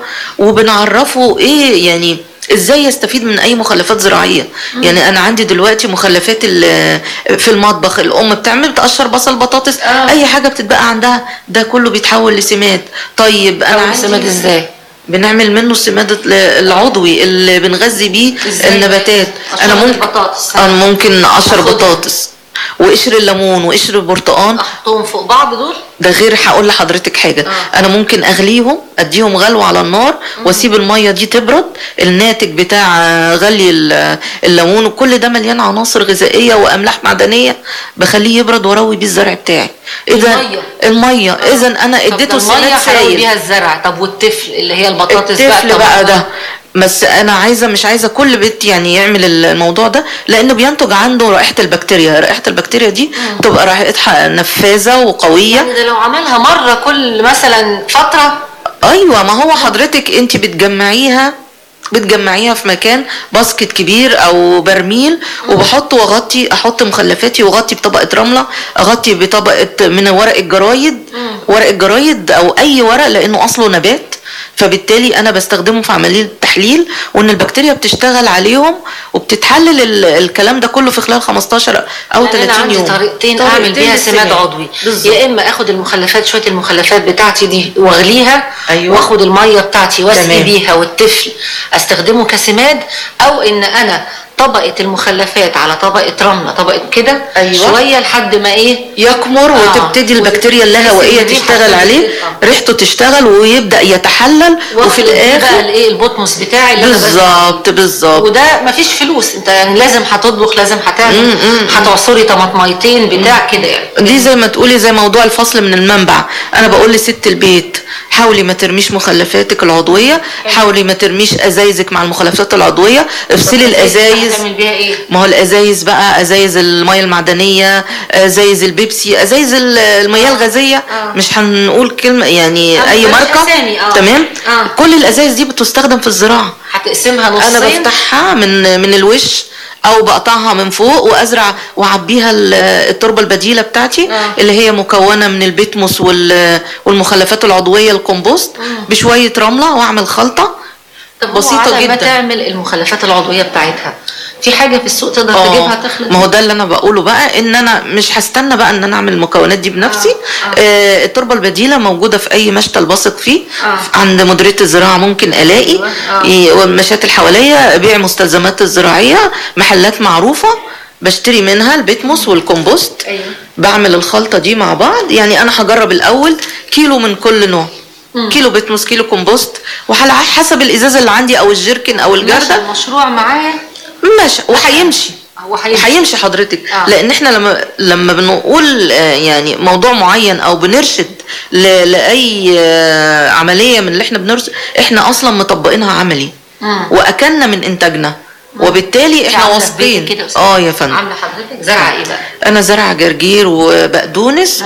وبنعرفه ايه يعني ازاي يستفيد من اي مخلفات زراعيه مم. يعني انا عندي دلوقتي مخلفات ال- في المطبخ الام بتعمل بتقشر بصل بطاطس آه. اي حاجه بتتبقى عندها ده كله بيتحول لسماد طيب انا طب عندي السماد ازاي؟ بنعمل منه السماد ال- العضوي اللي بنغذي بيه إزاي؟ النباتات انا قشرة ممكن البطاطس. انا ممكن اقشر بطاطس وقشر الليمون وقشر البرتقال احطهم فوق بعض دول ده غير هقول لحضرتك حاجه انا ممكن اغليهم اديهم غلوه على النار واسيب الميه دي تبرد الناتج بتاع آه، غلي ال- الليمون وكل ده مليان عناصر غذائيه واملاح معدنيه بخليه يبرد واروي بيه الزرع بتاعي اذا المية. الميه اذا انا اديته طب ده الميه سماد هروي سايل بيها الزرع طب والطفل اللي هي البطاطس الطفل بقى بقى طب- ده بس انا عايزه مش عايزه كل بيت يعني يعمل الموضوع ده لانه بينتج عنده رائحه البكتيريا رائحه البكتيريا دي تبقى رائحتها نفاذه وقويه يعني ده لو عملها مره كل مثلا فتره ايوه ما هو حضرتك انت بتجمعيها بتجمعيها في مكان باسكت كبير او برميل وبحط واغطي احط مخلفاتي واغطي بطبقه رمله اغطي بطبقه من ورق الجرايد ورق الجرايد او اي ورق لانه اصله نبات فبالتالي انا بستخدمه في عمليه التحليل وان البكتيريا بتشتغل عليهم وبتتحلل ال- الكلام ده كله في خلال 15 او يعني 30 انا عندي يوم طريقتين طريقتين اعمل بيها سماد للسماد. عضوي بالظبط. يا اما اخد المخلفات شويه المخلفات بتاعتي دي واغليها أيوة. واخد الميه بتاعتي واسقي تمام. بيها والطفل استخدمه كسماد او ان انا طبقه المخلفات على طبقه رمله طبقه كده أيوة. شويه لحد ما ايه يكمر آه. وتبتدي البكتيريا اللاهوائيه الريحة تشتغل عليه ريحته تشتغل ويبدا يتحلل وفي بقى الاخر الايه البطمس بتاعي اللي أنا بس- بالظبط بالظبط وده مفيش فلوس انت يعني لازم هتطبخ لازم هتعمل هتعصري طماطميتين بتاع كده يعني دي زي ما تقولي زي موضوع الفصل من المنبع انا بقول لست البيت حاولي ما ترميش مخلفاتك العضويه حاولي ما ترميش ازايزك مع المخلفات العضويه افصلي الازايز هتعمل بيها ايه ما هو الازايز بقى ازايز الميه المعدنيه ازايز البيبسي ازايز ال- المياه الغازيه مش هنقول كلمه يعني آه، اي بلاش ماركه أسامي، آه. تمام آه. كل الازايز دي بتستخدم في الزراعه هتقسمها نصين انا بفتحها من من الوش او بقطعها من فوق وازرع واعبيها ال- التربه البديله بتاعتي آه. اللي هي مكونه من البيتموس وال- والمخلفات العضويه الكومبوست بشويه رمله واعمل خلطه طب بسيطة بسيطة جدا ما جدا. تعمل المخلفات العضوية بتاعتها في حاجة في السوق تقدر آه. تجيبها تخلط ما هو ده اللي انا بقوله بقى ان انا مش هستنى بقى ان انا اعمل المكونات دي بنفسي آه. آه التربه البديله موجوده في اي مشتل بثق فيه آه. عند مديريه الزراعه ممكن الاقي آه. ي- والمشات اللي حواليا بيع مستلزمات الزراعيه محلات معروفه بشتري منها البيتموس والكمبوست ايوه بعمل الخلطه دي مع بعض يعني انا هجرب الاول كيلو من كل نوع مم. كيلو بيتموس كيلو كومبوست وعلى حسب الازازه اللي عندي او الجيركن او ماشي الجرده المشروع معايا ماشي وهيمشي وهيمشي. وهيمشي حضرتك آه. لان احنا لما لما بنقول آه، يعني موضوع معين او بنرشد ل- لاي آه، عمليه من اللي احنا بنرشد احنا اصلا مطبقينها عملي مم. واكلنا من انتاجنا وبالتالي احنا عاملة في واثقين بيتك كده يا أستاذ. اه يا فندم عاملة حضرتك زرعة ايه بقى؟ انا زرع جرجير وبقدونس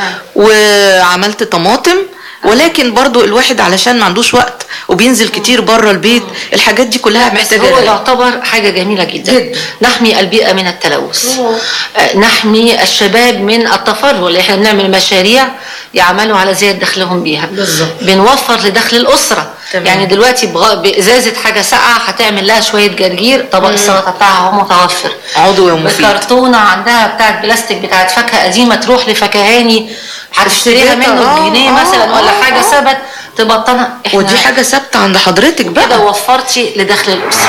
وعملت طماطم ولكن برضو الواحد علشان ما عندوش وقت وبينزل كتير بره البيت الحاجات دي كلها بس محتاجه هو رعاية. يعتبر حاجة جميلة جدا, جدا. نحمي البيئة من التلوث آه، نحمي الشباب من التفرغ اللي احنا بنعمل مشاريع يعملوا على زيادة دخلهم بيها بالظبط. بنوفر لدخل الأسرة تمام. يعني دلوقتي بغ- بإزازة حاجة ساقعة هتعمل لها شوية جرجير طبق السلطة بتاعها هو متوفر عضوي ومفيد بكرتونة عندها بتاعت بلاستيك بتاعت فاكهة قديمة تروح لفكهاني هتشتريها تشتريها، منه آه، بجنيه آه، مثلا ولا آه، حاجة آه. ثبت تبطنها احنا ودي حاجه ثابته عند حضرتك بقى كده وفرتي لدخل الأسرة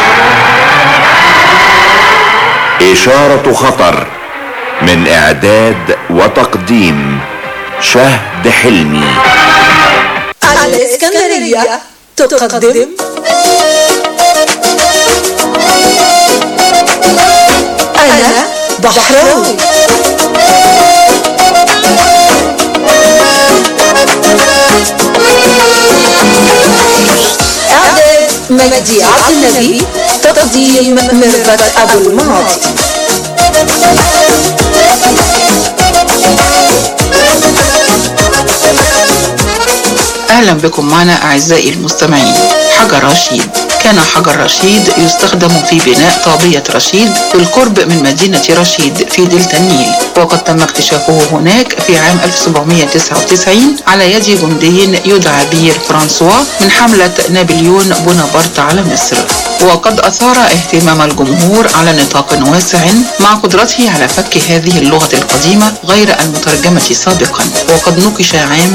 إشارة خطر من إعداد وتقديم شهد حلمي الإسكندرية تقدم أنا بحراوي إعداد مجدي عبد النبي تقديم ميرفت أبو الماضي أهلا بكم معنا أعزائي المستمعين حجر رشيد كان حجر رشيد يستخدم في بناء طابية رشيد بالقرب من مدينة رشيد في دلتا النيل وقد تم اكتشافه هناك في عام 1799 على يد جندي يدعى بير فرانسوا من حملة نابليون بونابرت على مصر وقد أثار اهتمام الجمهور على نطاق واسع مع قدرته على فك هذه اللغة القديمة غير المترجمة سابقا وقد نقش عام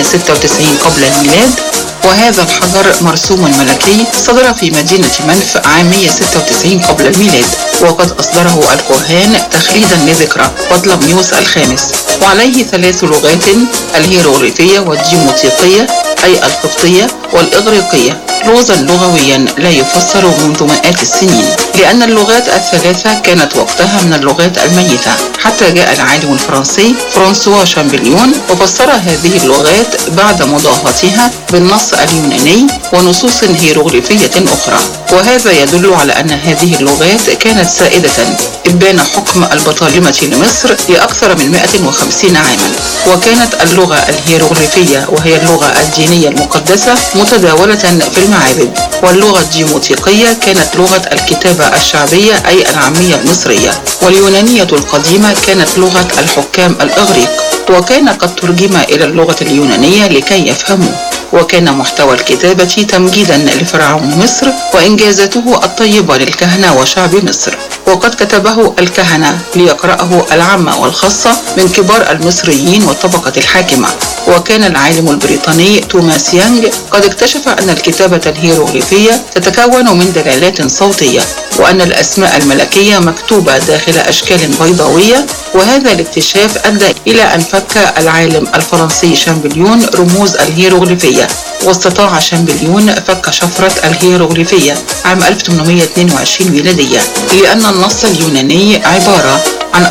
196 قبل الميلاد وهذا الحجر مرسوم ملكي صدر في مدينة منف عام 196 قبل الميلاد وقد أصدره الكهان تخليدا لذكرى بطلميوس الخامس وعليه ثلاث لغات الهيروغليفية والديموتيقية أي القبطية والإغريقية لغزا لغويا لا يفسر منذ مئات السنين لأن اللغات الثلاثة كانت وقتها من اللغات الميتة حتى جاء العالم الفرنسي فرانسوا شامبليون وفسر هذه اللغات بعد مضاهاتها بالنص اليوناني ونصوص هيروغليفية أخرى وهذا يدل على أن هذه اللغات كانت سائدة إبان حكم البطالمة لمصر لأكثر من 150 عاما وكانت اللغة الهيروغليفية وهي اللغة الدينية المقدسة متداولة في المعابد واللغة الديموتيقية كانت لغة الكتابة الشعبية أي العامية المصرية واليونانية القديمة كانت لغة الحكام الإغريق وكان قد ترجم إلى اللغة اليونانية لكي يفهموه وكان محتوى الكتابة تمجيدا لفرعون مصر وإنجازاته الطيبة للكهنة وشعب مصر وقد كتبه الكهنة ليقرأه العامة والخاصة من كبار المصريين والطبقة الحاكمة وكان العالم البريطاني توماس يانج قد اكتشف أن الكتابة الهيروغليفية تتكون من دلالات صوتية وأن الأسماء الملكية مكتوبة داخل أشكال بيضاوية وهذا الاكتشاف أدى إلى أن فك العالم الفرنسي شامبليون رموز الهيروغليفية واستطاع شامبليون فك شفرة الهيروغليفية عام 1822 ميلادية لأن النص اليوناني عبارة عن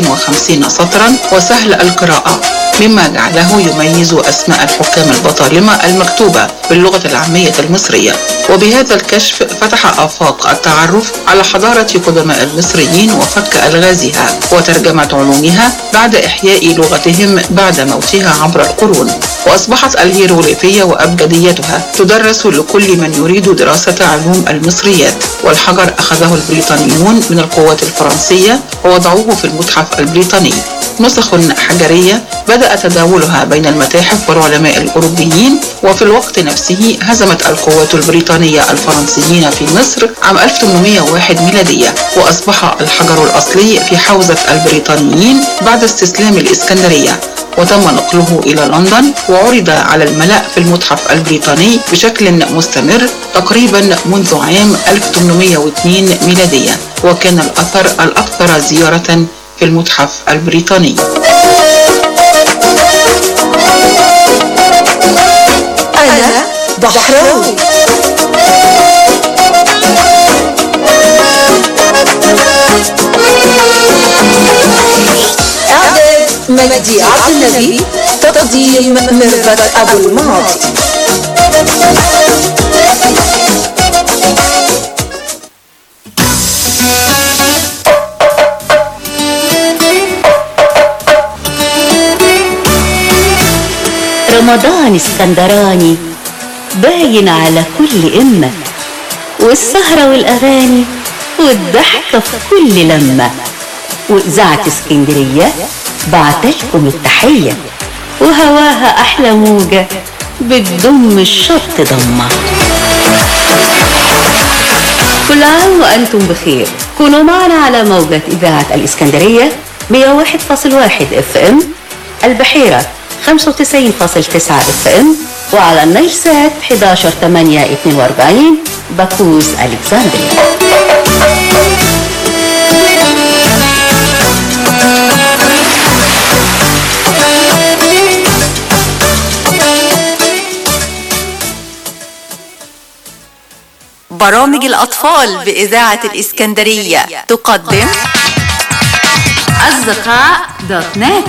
54 سطرا وسهل القراءة مما جعله يميز أسماء الحكام البطالمة المكتوبة باللغة العامية المصرية وبهذا الكشف فتح آفاق التعرف على حضارة قدماء المصريين وفك ألغازها وترجمة علومها بعد إحياء لغتهم بعد موتها عبر القرون وأصبحت الهيروغليفية وأبجديتها تدرس لكل من يريد دراسة علوم المصريات والحجر أخذه البريطانيون من القوات الفرنسية ووضعوه في المتحف البريطاني نسخ حجرية بدأ تداولها بين المتاحف والعلماء الأوروبيين وفي الوقت نفسه هزمت القوات البريطانية الفرنسيين في مصر عام 1801 ميلادية وأصبح الحجر الأصلي في حوزة البريطانيين بعد استسلام الإسكندرية وتم نقله إلى لندن وعرض على الملأ في المتحف البريطاني بشكل مستمر تقريبا منذ عام 1802 ميلادية وكان الأثر الأكثر زيارة في المتحف البريطاني أنا بحراوي إعداد مجدي عبد النبي تقديم ميرفت أبو الماضي رمضان اسكندراني باين على كل إمة والسهرة والأغاني والضحكة في كل لمة وإذاعة اسكندرية بعتلكم التحية وهواها أحلى موجة بتضم الشط ضمة كل عام وأنتم بخير كونوا معنا على موجة إذاعة الإسكندرية 101.1 اف ام البحيرة 95.9 اف ام وعلى النيل سات 11 8 42 باكوس الكسندريا برامج الأطفال بإذاعة الإسكندرية تقدم أصدقاء دوت نت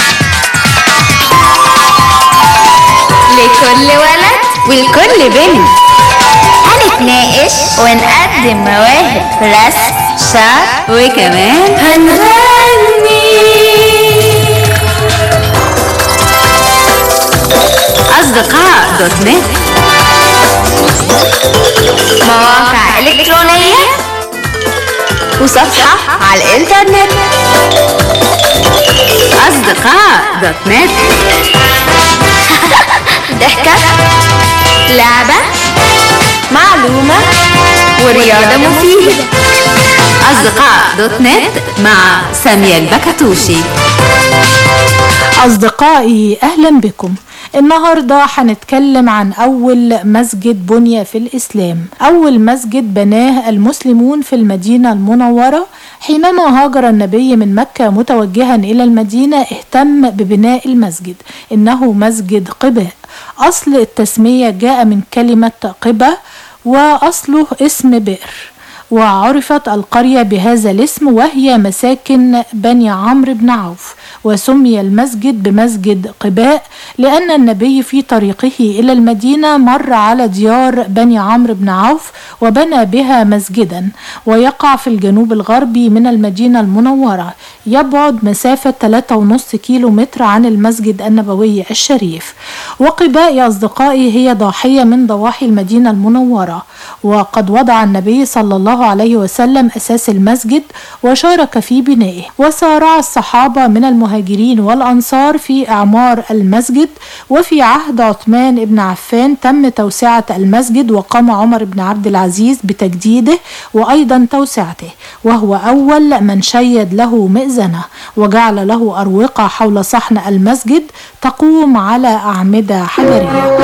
لكل ولد ولكل بنت هنتناقش ونقدم مواهب رسم شعر وكمان هنغني أصدقاء دوت نت مواقع إلكترونية وصفحة على الإنترنت أصدقاء دوت نت ضحكة لعبة معلومة ورياضة مفيدة أصدقاء دوت نت مع سامية البكتوشي أصدقائي أهلا بكم النهاردة هنتكلم عن أول مسجد بني في الإسلام أول مسجد بناه المسلمون في المدينة المنورة حينما هاجر النبي من مكة متوجها إلى المدينة اهتم ببناء المسجد إنه مسجد قباء أصل التسمية جاء من كلمة قبة وأصله اسم بئر وعرفت القرية بهذا الاسم وهي مساكن بني عمرو بن عوف وسمي المسجد بمسجد قباء لأن النبي في طريقه إلى المدينة مر على ديار بني عمرو بن عوف وبنى بها مسجدا ويقع في الجنوب الغربي من المدينة المنورة يبعد مسافة 3.5 كيلو متر عن المسجد النبوي الشريف وقباء يا أصدقائي هي ضاحية من ضواحي المدينة المنورة وقد وضع النبي صلى الله عليه وسلم أساس المسجد وشارك في بنائه وسارع الصحابة من المهاجرين والأنصار في إعمار المسجد وفي عهد عثمان بن عفان تم توسعة المسجد وقام عمر بن عبد العزيز بتجديده وأيضا توسعته وهو أول من شيد له مئذنة وجعل له أروقة حول صحن المسجد تقوم على أعمدة حجرية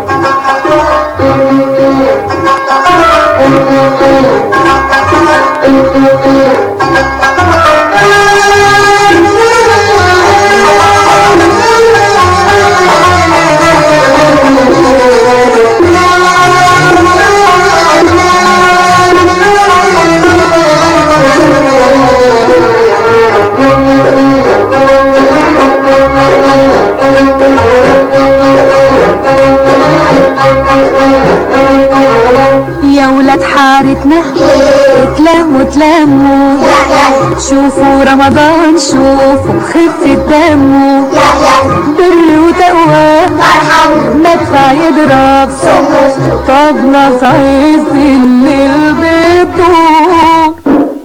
يا ولاد حارتنا اتلموا اتلموا شوفوا رمضان شوفوا خفة دمه بر وتقوى مدفع يضرب طبلة في عز الليل بتدور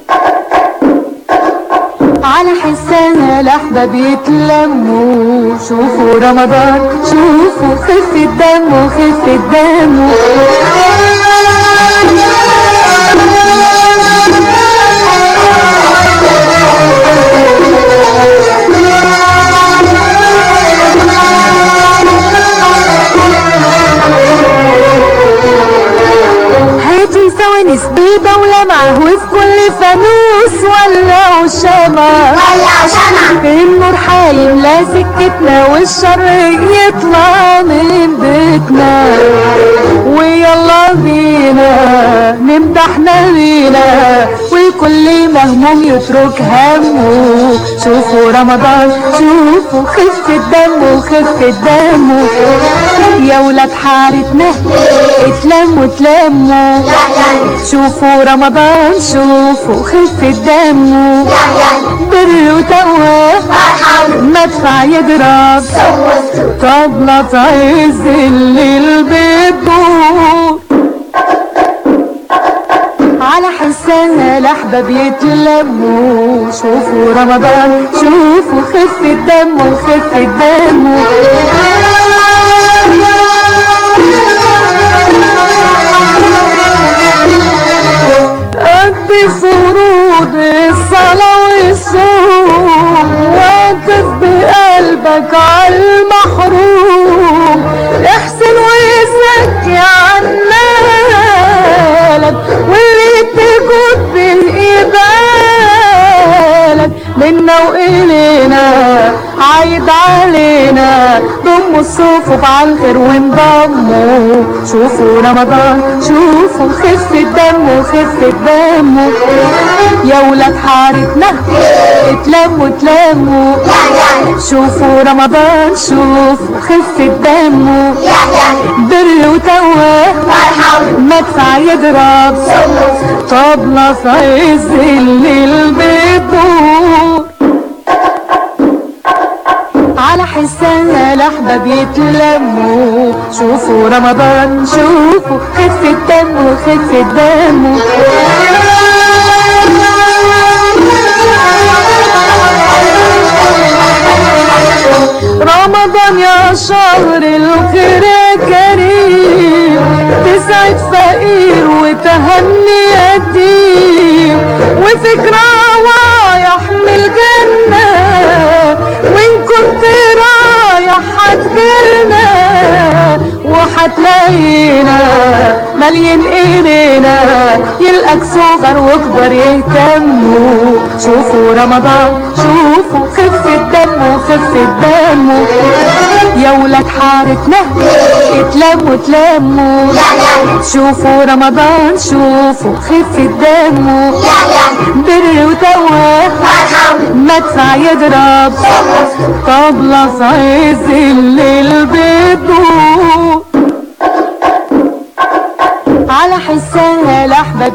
على حسنا الأحباب يتلموا شوفوا رمضان شوفوا خفة دمه خفة دمه هاتي فوانيس بيضة ولمعة وفي كل فانوس ولعوا شمع ولعوا شمع النور هيملى سكتنا والشر يطلع من بيتنا ويلا بينا نمدح نبينا وكل مهموم يترك همه شوفوا رمضان شوفوا خفة دمه خفة دمه يا ولاد حارتنا اتلموا اتلموا شوفوا رمضان شوفوا خفة دمه بر وتقوى مدفع يضرب طبلة في عز الليل بتدور على حسها الأحباب يتلموا شوفوا رمضان شوفوا خفة دمه خفة دمه قد فروض الصلاة والصوم واقف بقلبك على المحروم احسن ويزكي عنالك واللي تجود بالإبالك منا وإلينا عايد علينا ضموا الصفوف على الخير وانضموا شوفوا رمضان شوفوا خفة دمه خفة دمه يا ولاد حارتنا اتلموا اتلموا شوفوا رمضان شوفوا خفة دمه بر وتوه مدفع يضرب طبلة في عز الليل بتدور على حسها الأحباب يتلموا شوفوا رمضان شوفوا خفة دمه خفة دمه رمضان يا شهر الخير يا كريم تسعد فقير وتهني يتيم وفكرة رايح من الجنة وإن كنت رايح هتجيلنا وهتلاقينا مليان ايدينا يلقاك صغر وكبر يهتموا شوفوا رمضان شوفوا خفة دمه خفة دمه يا ولاد حارتنا اتلموا اتلموا شوفوا رمضان شوفوا خفة دمه بر وتوه مدفع يضرب طبلة في عز الليل بتدور على حسها الأحباب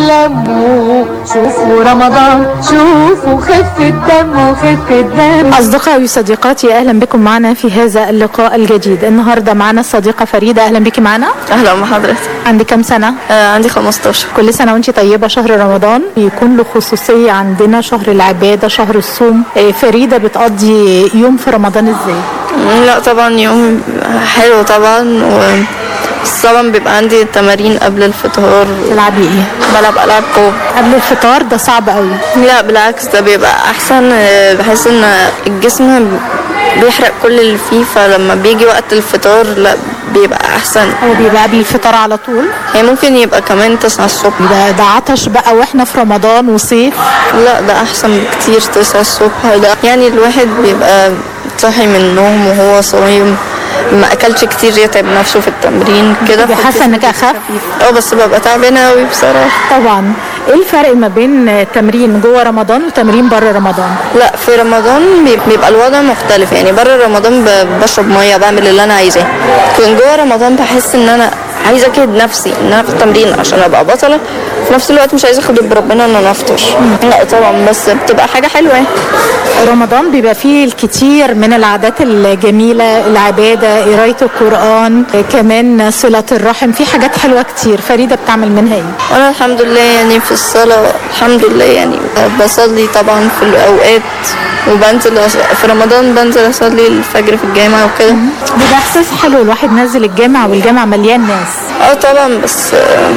يتلموا شوفوا رمضان شوفوا خفة دم وخفة دم أصدقائي وصديقاتي أهلا بكم معنا في هذا اللقاء الجديد النهاردة معنا الصديقة فريدة أهلا بك معنا اهلا بحضرتك عندك كم سنة؟ آه عندي 15 كل سنة وانت طيبة شهر رمضان يكون له خصوصية عندنا شهر العبادة شهر الصوم آه، فريدة بتقضي يوم في رمضان ازاي؟ مم، لا طبعا يوم حلو طبعا و بس طبعا بيبقى عندي تمارين قبل الفطار تلعبي ايه؟ بلعب العاب قوة قبل الفطار ده صعب قوي لا بالعكس ده بيبقى احسن آه، بحس ان الجسم بيحرق كل اللي فيه فلما بيجي وقت الفطار لا بيبقى احسن هو بيبقى قبل الفطار على طول هي ممكن يبقى كمان 9 الصبح ده ده عطش بقى واحنا في رمضان وصيف لا ده احسن بكتير 9 الصبح ده يعني الواحد بيبقى صاحي من النوم وهو صايم ما اكلش كتير يتعب نفسه في التمرين كده بتبقي حاسة انك اخف اه بس ببقى تعبانه قوي بصراحه طبعا ايه الفرق ما بين تمرين جوه رمضان وتمرين بره رمضان لا في رمضان بيب- بيبقى الوضع مختلف يعني بره رمضان ب- بشرب ميه بعمل اللي انا عايزاه لكن جوه رمضان بحس ان انا عايزه اكيد نفسي ان انا في التمرين عشان ابقى بطله في نفس الوقت مش عايزه اخد بربنا ان انا افطر لا طبعا بس بتبقى حاجه حلوه يعني رمضان بيبقى فيه الكتير من العادات الجميلة العبادة قراية القرآن كمان صلة الرحم في حاجات حلوة كتير فريدة بتعمل منها ايه وانا الحمد لله يعني في الصلاه الحمد لله يعني بصلي طبعا في الاوقات وبنزل أص- في رمضان بنزل اصلي الفجر في الجامع وكده بيبقى احساس حلو الواحد نازل الجامع والجامع مليان ناس اه طبعا بس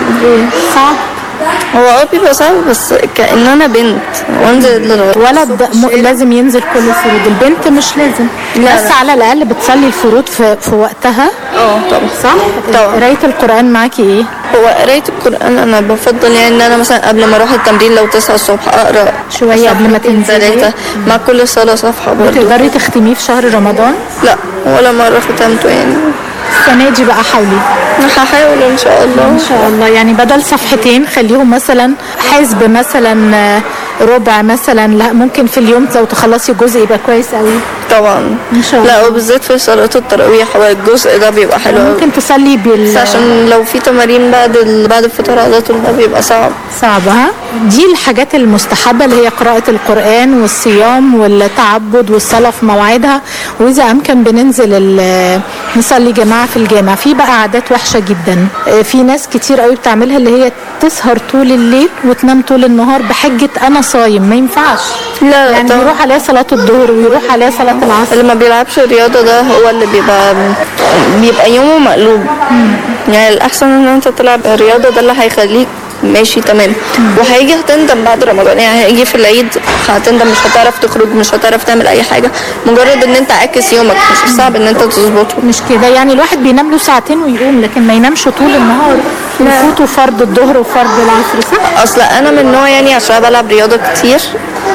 صعب هو اه بيبقى صعب بس كأن انا بنت وانزل ولد م... لازم ينزل كل الفروض البنت مش لازم لا، بس لا. على الاقل بتصلي الفروض في, في وقتها اه طبعا صح طبعا. قرايه القران معاكي ايه هو قراية القرآن أنا بفضل يعني إن أنا مثلا قبل ما أروح التمرين لو تصحى الصبح أقرأ شوية قبل ما تنزلي. ثلاثة مع كل صلاة صفحة برضه وتقدري تختميه في شهر رمضان لا ولا مرة ختمته يعني السنه دي بقى حاولي هحاول إن شاء الله ان شاء الله يعني بدل صفحتين خليهم مثلا حزب مثلا آه، ربع مثلا لا ممكن في اليوم لو تخلصي جزء يبقى كويس قوي طبعا ان شاء الله لا وبالذات في صلاة التراويح هو الجزء ده بيبقى حلو أوي. ممكن تصلي بال بس عشان لو في تمارين بعد ال... بعد الفطار على طول ده بيبقى صعب صعبة ها دي الحاجات المستحبة اللي هي قراءة القرآن والصيام والتعبد والصلاة في موعدها وإذا أمكن بننزل ال- نصلي جماعة في الجامع في بقى عادات وحشة جدا آه، في ناس كتير قوي بتعملها اللي هي تسهر طول الليل وتنام طول النهار بحجة أنا صايم ما ينفعش لا يعني طبعا. يروح عليها صلاة الظهر ويروح عليها صلاة العصر اللي ما بيلعبش رياضة ده هو اللي بيبقى بيبقى يومه مقلوب يعني الأحسن إن أنت تلعب رياضة ده اللي هيخليك ماشي تمام وهيجي هتندم بعد رمضان يعني هيجي في العيد هتندم مش هتعرف تخرج مش هتعرف تعمل أي حاجة مجرد إن أنت عاكس يومك مش صعب إن أنت تظبطه مش كده يعني الواحد بينام له ساعتين ويقوم لكن ما ينامش طول النهار يفوتوا فرض الظهر وفرض العصر صح؟ اصل انا من نوع يعني عشان بلعب رياضه كتير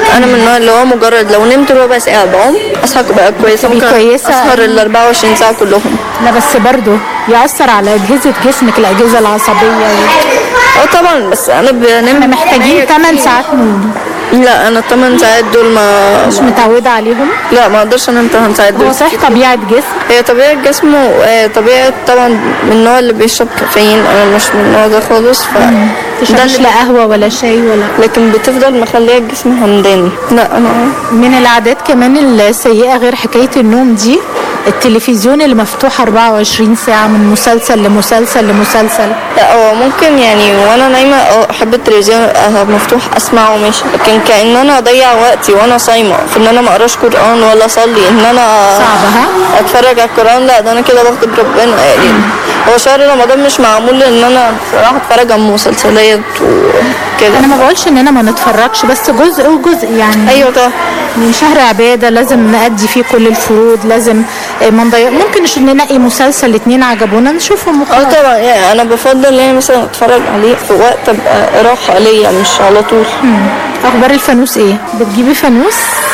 انا من النوع اللي هو مجرد لو نمت ربع ساعه بقوم اصحى بقى كويسه تبقي ممكن كويسة. اسهر ال 24 ساعه كلهم لا بس برضه يأثر على أجهزة جسمك الأجهزة العصبية اه طبعا بس انا بنام احنا محتاجين 8 ساعات نوم لا انا 8 ساعات دول ما مش متعودة عليهم لا ما اقدرش انام 8 ساعات دول هو صحيح طبيعة جسم هي طبيعة جسمه آه، طبيعة طبعا من النوع اللي بيشرب كافيين انا مش من النوع ده خالص ف تشربش لا قهوة ولا شاي ولا لكن بتفضل مخليه الجسم همداني لا انا من العادات كمان السيئة غير حكاية النوم دي التلفزيون اللي مفتوح 24 ساعة من مسلسل لمسلسل لمسلسل لا هو ممكن يعني وانا نايمه اه احب التلفزيون يبقى مفتوح اسمعه ماشي لكن كان انا اضيع وقتي وانا صايمه في ان انا ما اقراش قران ولا اصلي ان انا صعب ها اتفرج على القران لا ده انا كده بغضب ربنا يعني هو شهر رمضان مش معمول ان انا بصراحه اتفرج على مسلسلات وكده انا ما بقولش اننا ما نتفرجش بس جزء وجزء يعني ايوه طبعا من شهر عبادة لازم نأدي فيه كل الفروض لازم آه، ما نضيع ممكن نش- ننقي مسلسل اتنين عجبونا نشوفهم اه وخلاص طبعا يعني انا بفضل يعني مثلا اتفرج عليه في وقت ابقى راحه ليا مش على طول اخبار الفانوس ايه بتجيبي فانوس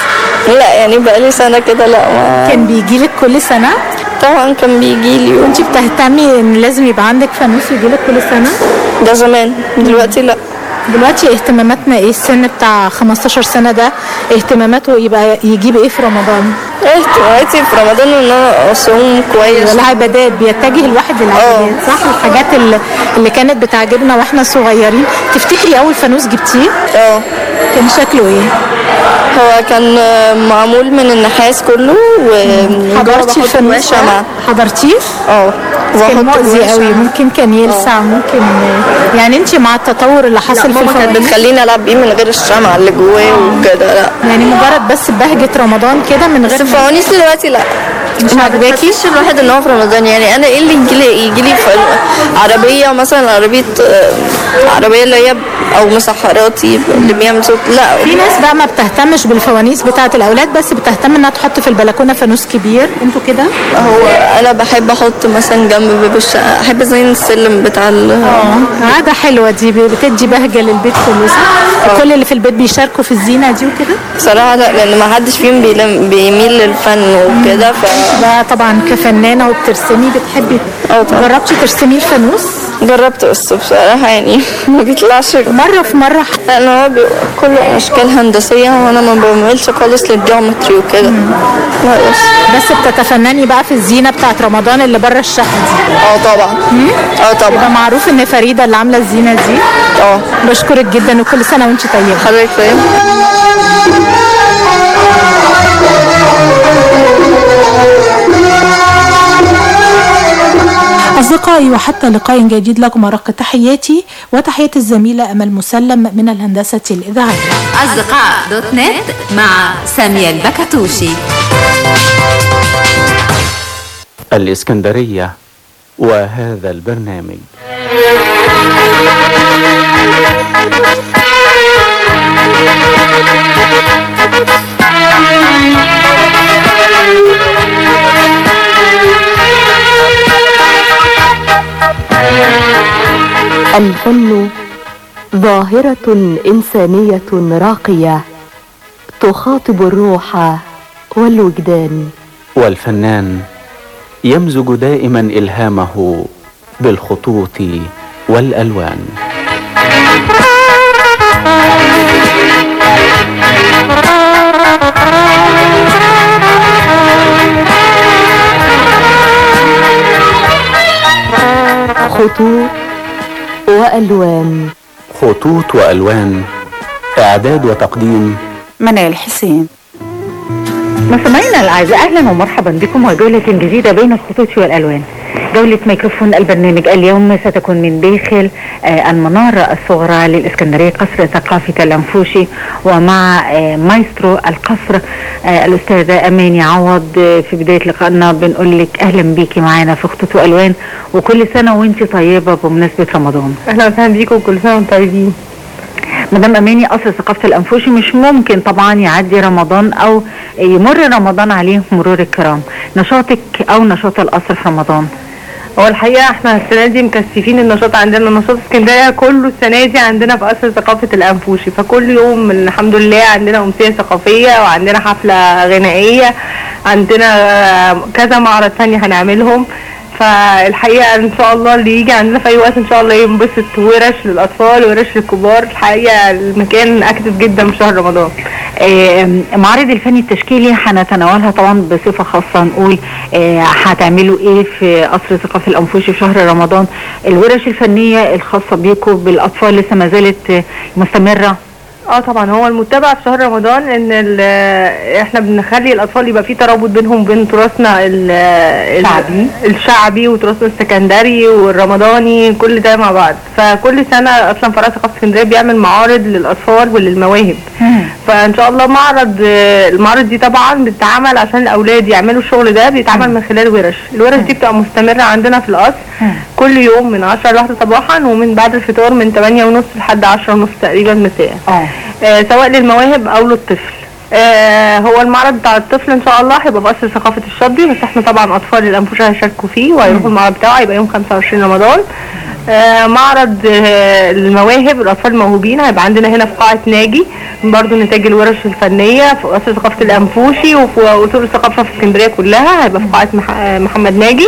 لا يعني بقالي سنه كده لا ما كان بيجيلك كل سنة طبعا كان بيجي لي وانت بتهتمي ان لازم يبقى عندك فانوس يجيلك كل سنة ده زمان دلوقتي لا دلوقتي اهتماماتنا ايه السن بتاع 15 سنة ده اهتماماته يبقى يجيب ايه في رمضان اهتماماتي في رمضان ان انا اصوم كويس والعبادات بيتجه الواحد للعبادات صح الحاجات اللي, اللي كانت بتعجبنا واحنا صغيرين تفتكري اول فانوس جبتيه اه كان شكله ايه هو كان آه، معمول من النحاس كله و حضرتي الفانوس ده؟ شمعة حضرتيه اه كان وأحط مؤذي جواه قوي شمعة. ممكن كان يلسع ممكن يعني انت مع التطور اللي لا حصل في ماما كانت الفوانيس بتخليني العب بيه من غير الشمعة اللي جواه وكده لا يعني مجرد بس بهجة رمضان كده من بس غير الفوانيس دلوقتي لا مش عاجباكي؟ بتحسش الواحد ان هو في رمضان يعني انا ايه اللي يجي لي يجي لي عربيه مثلا عربيه آه، عربيه اللي هي او مسحراتي اللي بيعمل صوت لا في ناس بقى ما بتهتمش بالفوانيس بتاعة الأولاد بس بتهتم إنها تحط في البلكونة فانوس كبير انتوا كده؟ هو انا بحب احط مثلا جنب باب الشقه احب زين السلم بتاع ال اه عادة حلوة دي بتدي بهجة للبيت كله صح؟ كل اللي في البيت بيشاركوا في الزينة دي وكده؟ بصراحه لا لان ما حدش فيهم بيلم- بيميل للفن وكده ف بقى طبعا كفنانة وبترسمي بتحبي جربتي ترسمي الفانوس؟ جربت بس بصراحه يعني ما بيطلعش مرة في مرة لان هو بيبقى كله اشكال هندسيه وانا ما بعملش خالص للجيومتري وكده لا بس بس بتتفنني بقى في الزينة بتاعت رمضان اللي بره الشقة دي اه طبعا اه يبقى طبعا معروف ان فريدة اللي عاملة الزينة دي اه بشكرك جدا وكل سنة وانت طيبة حضرتك فاهم أصدقائي وحتى لقاء جديد لكم أرق تحياتي وتحيات الزميلة أمل مسلم من الهندسة الإذاعية أصدقاء دوت نت مع سامية البكتوشي الإسكندرية وهذا البرنامج الفن ظاهرة إنسانية راقية تخاطب الروح والوجدان والفنان يمزج دائما إلهامه بالخطوط والألوان خطوط وألوان خطوط وألوان إعداد وتقديم منال حسين مستمعينا الاعزاء اهلا ومرحبا بكم وجوله جديده بين الخطوط والالوان. جوله ميكروفون البرنامج اليوم ستكون من داخل آه، المناره الصغرى للاسكندريه قصر ثقافه الانفوشي ومع آه، مايسترو القصر آه، الاستاذه اماني عوض آه، في بدايه لقائنا بنقول لك اهلا بيكي معانا في خطوط والوان وكل سنه وانت طيبه بمناسبه رمضان. اهلا وسهلا بيكم كل سنه وانتم طيبين مدام اماني قصر ثقافه الانفوشي مش ممكن طبعا يعدي رمضان او يمر رمضان عليه مرور الكرام نشاطك او نشاط القصر في رمضان هو الحقيقة احنا السنة دي مكثفين النشاط عندنا نشاط اسكندرية كله السنة دي عندنا في قصر ثقافة الأنفوشي فكل يوم الحمد لله عندنا أمسية ثقافية وعندنا حفلة غنائية عندنا آه، كذا معرض تاني هنعملهم فالحقيقة ان شاء الله اللي يجي عندنا في اي وقت ان شاء الله ينبسط ورش للاطفال ورش للكبار الحقيقة المكان اكتف جدا في شهر رمضان آه، معرض الفن التشكيلي هنتناولها طبعا بصفة خاصة نقول آه، هتعملوا ايه في قصر ثقافة الأنفوشي في شهر رمضان الورش الفنية الخاصة بيكم بالأطفال لسه ما زالت آه، مستمرة اه طبعا هو المتبع في شهر رمضان ان ال- احنا بنخلي الاطفال يبقى في ترابط بينهم وبين تراثنا ال- ال- الشعبي. الشعبي وتراثنا السكندري والرمضاني كل ده مع بعض فكل سنه اصلا فرع ثقافه اسكندريه بيعمل معارض للاطفال وللمواهب فان شاء الله معرض المعرض دي طبعا بتتعمل عشان الاولاد يعملوا الشغل ده بيتعمل من خلال ورش الورش دي بتبقى مستمره عندنا في القصر كل يوم من 10 ل 1 صباحا ومن بعد الفطار من 8 ونص لحد 10 ونص تقريبا مساء آه سواء للمواهب او للطفل آه هو المعرض بتاع الطفل ان شاء الله هيبقى بقصر ثقافة الشاطبي بس احنا طبعا اطفال الانفوشة هيشاركوا فيه وهيروحوا المعرض بتاعه هيبقى يوم 25 رمضان آه معرض آه المواهب الاطفال الموهوبين هيبقى عندنا هنا في قاعة ناجي برضو نتاج الورش الفنية في قصر ثقافة الانفوشي وفي اصول الثقافة في اسكندرية كلها هيبقى في قاعة مح- آه، محمد ناجي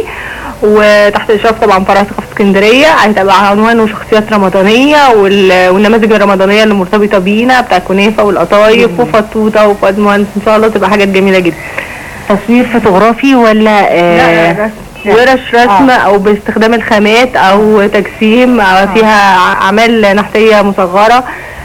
وتحت اشراف طبعا فرع ثقافه اسكندريه هتبقى عنوانه شخصيات رمضانيه وال- والنماذج الرمضانيه اللي مرتبطه بينا بتاع كنافه والقطايف وفطوطه وفؤاد مهندس ان شاء الله تبقى حاجات جميله جدا تصوير فوتوغرافي ولا آه، لا، رسم. ورش رسم او باستخدام الخامات او تجسيم أو فيها اعمال نحتيه مصغره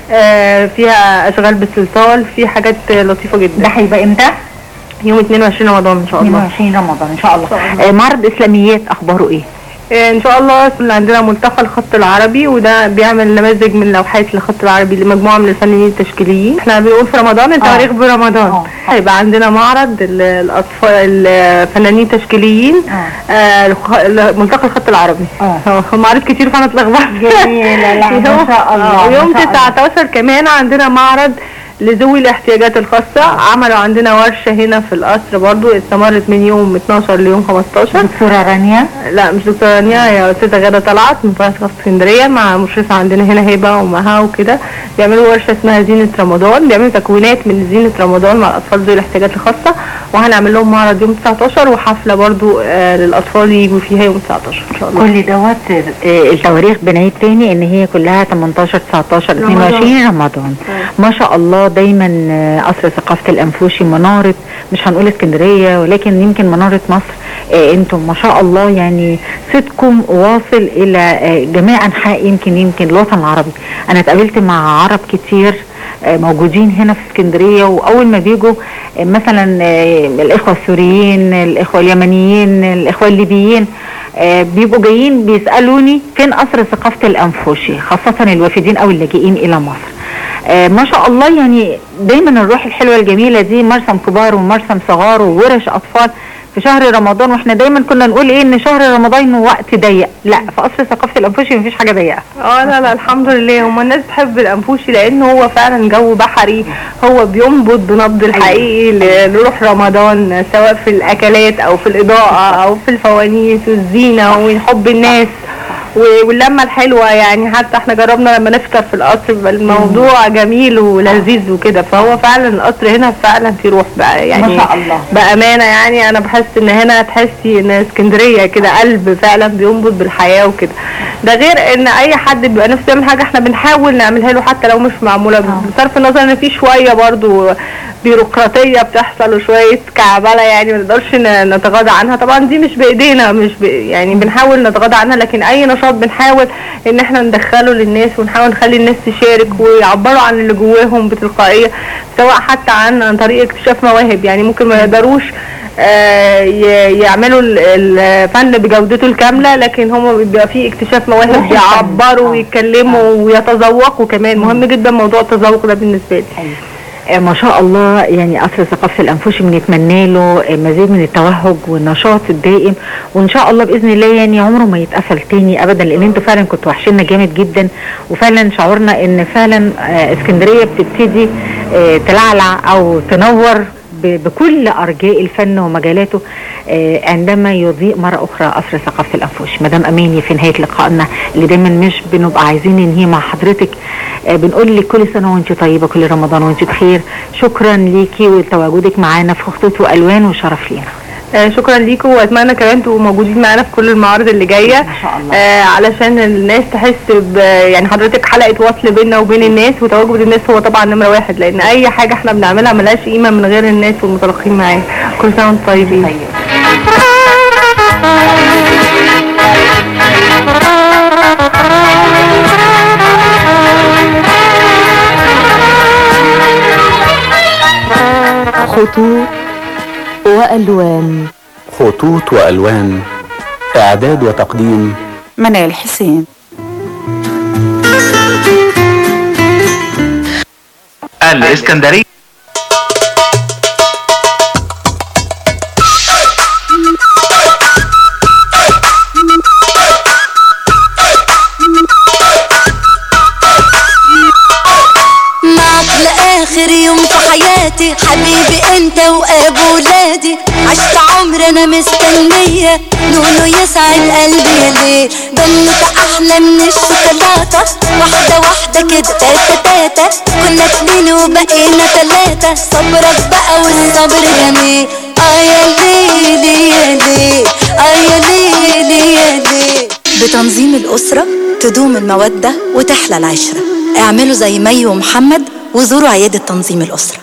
آه، فيها اشغال بالصلصال في حاجات لطيفه جدا ده هيبقى امتى؟ يوم 22 رمضان ان شاء الله 22 رمضان ان شاء الله آه، معرض اسلاميات اخباره ايه؟ آه، ان شاء الله اللي عندنا ملتقى الخط العربي وده بيعمل نماذج من لوحات الخط العربي لمجموعه من الفنانين التشكيليين احنا بنقول في رمضان التواريخ برمضان هيبقى عندنا معرض ال- الاطفال الفنانين التشكيليين آه، الخ- ملتقى الخط العربي هو معارض كتير فانا اتلخبطت جميلة، لا، ما شاء الله، آه، ويوم ما شاء الله. 19 كمان عندنا معرض لذوي الاحتياجات الخاصة عملوا عندنا ورشة هنا في القصر برضو استمرت من يوم 12 ليوم 15 دكتورة رانيا لا مش دكتورة رانيا هي أستاذة غادة طلعت من فرع ثقافة اسكندرية مع مشرفة عندنا هنا هبة ومها وكده بيعملوا ورشة اسمها زينة رمضان بيعملوا تكوينات من زينة رمضان مع الأطفال ذوي الاحتياجات الخاصة وهنعمل لهم معرض يوم 19 وحفلة برضو آه للأطفال يجوا فيها يوم 19 إن شاء الله كل دوت آه، التواريخ بنعيد تاني ان هي كلها 18 19 22 رمضان ما شاء الله دايما آه، قصر ثقافه الانفوشي مناره مش هنقول اسكندريه ولكن يمكن مناره مصر آه، انتم ما شاء الله يعني صدقكم واصل الى آه، جميع انحاء يمكن يمكن الوطن العربي انا اتقابلت مع عرب كتير آه، موجودين هنا في اسكندريه واول ما بيجوا آه، مثلا آه، الاخوه السوريين الاخوه اليمنيين الاخوه الليبيين آه، بيبقوا جايين بيسالوني فين قصر ثقافه الانفوشي خاصه الوافدين او اللاجئين الى مصر آه، ما شاء الله يعني دايما الروح الحلوه الجميله دي مرسم كبار ومرسم صغار وورش اطفال في شهر رمضان واحنا دايما كنا نقول ايه ان شهر رمضان وقت ضيق لا في قصر ثقافه الانفوشي مفيش حاجه ضيقه اه لا لا الحمد لله هما الناس بتحب الانفوشي لان هو فعلا جو بحري هو بينبض بنبض الحقيقي ل- لروح رمضان سواء في الاكلات او في الاضاءه او في الفوانيس والزينه وحب الناس و- واللمه الحلوه يعني حتى احنا جربنا لما نفطر في القصر بيبقى الموضوع جميل ولذيذ وكده فهو فعلا القصر هنا فعلا في روح بقى يعني ما شاء الله. بامانه يعني انا بحس ان هنا تحسي ان اسكندريه كده قلب فعلا بينبض بالحياه وكده ده غير ان اي حد بيبقى نفسه يعمل حاجه احنا بنحاول نعملها له حتى لو مش معموله بصرف النظر ان في شويه برضو بيروقراطيه بتحصل وشويه كعبله يعني ما نقدرش ن- نتغاضى عنها طبعا دي مش بايدينا مش ب... يعني بنحاول نتغاضى عنها لكن اي نشاط بنحاول ان احنا ندخله للناس ونحاول نخلي الناس تشارك ويعبروا عن اللي جواهم بتلقائيه سواء حتى عن عن طريق اكتشاف مواهب يعني ممكن ما يقدروش آه، ي- يعملوا ال- الفن بجودته الكامله لكن هم بيبقى فيه اكتشاف مواهب بيعبروا ويتكلموا ويتذوقوا كمان مهم جدا موضوع التذوق ده بالنسبه لي آه، ما شاء الله يعني قصر ثقافة الأنفوشي بنتمنى له آه، مزيد من التوهج والنشاط الدائم وإن شاء الله بإذن الله يعني عمره ما يتقفل تاني أبدا لأن أنتوا فعلا كنتوا وحشنا جامد جدا وفعلا شعورنا إن فعلا آه، اسكندرية بتبتدي آه، تلعلع أو تنور ب- بكل ارجاء الفن ومجالاته آه، عندما يضيء مره اخرى قصر ثقافه الانفوش مدام اماني في نهايه لقائنا اللي دايما مش بنبقى عايزين ننهيه مع حضرتك آه، بنقول لك كل سنه وانت طيبه كل رمضان وانت بخير شكرا ليكي ولتواجدك معانا في خطوط والوان وشرف لينا آه، شكرا ليكم واتمنى كمان تبقوا موجودين معانا في كل المعارض اللي جايه ان شاء الله آه علشان الناس تحس ب يعني حضرتك حلقه وصل بيننا وبين الناس وتواجد الناس هو طبعا نمره واحد لان اي حاجه احنا بنعملها ملهاش قيمه من غير الناس والمتلقين معانا كل سنه وانتم طيبين خطوط وألوان خطوط وألوان إعداد وتقديم منال حسين الإسكندرية معك لآخر يوم في حياتي حبيبي انت وابو ولادي عشت عمر انا مستنية نونو يسعد قلبي يا ليل ضمك احلى من الشوكولاتة واحدة واحدة كده تاتا تاتا كنا اتنين وبقينا تلاتة صبرك بقى والصبر جميل اه يا ليلي يا ليل اه يا ليلي يا ليل بتنظيم الأسرة تدوم المودة وتحلى العشرة اعملوا زي مي ومحمد وزوروا عيادة تنظيم الأسرة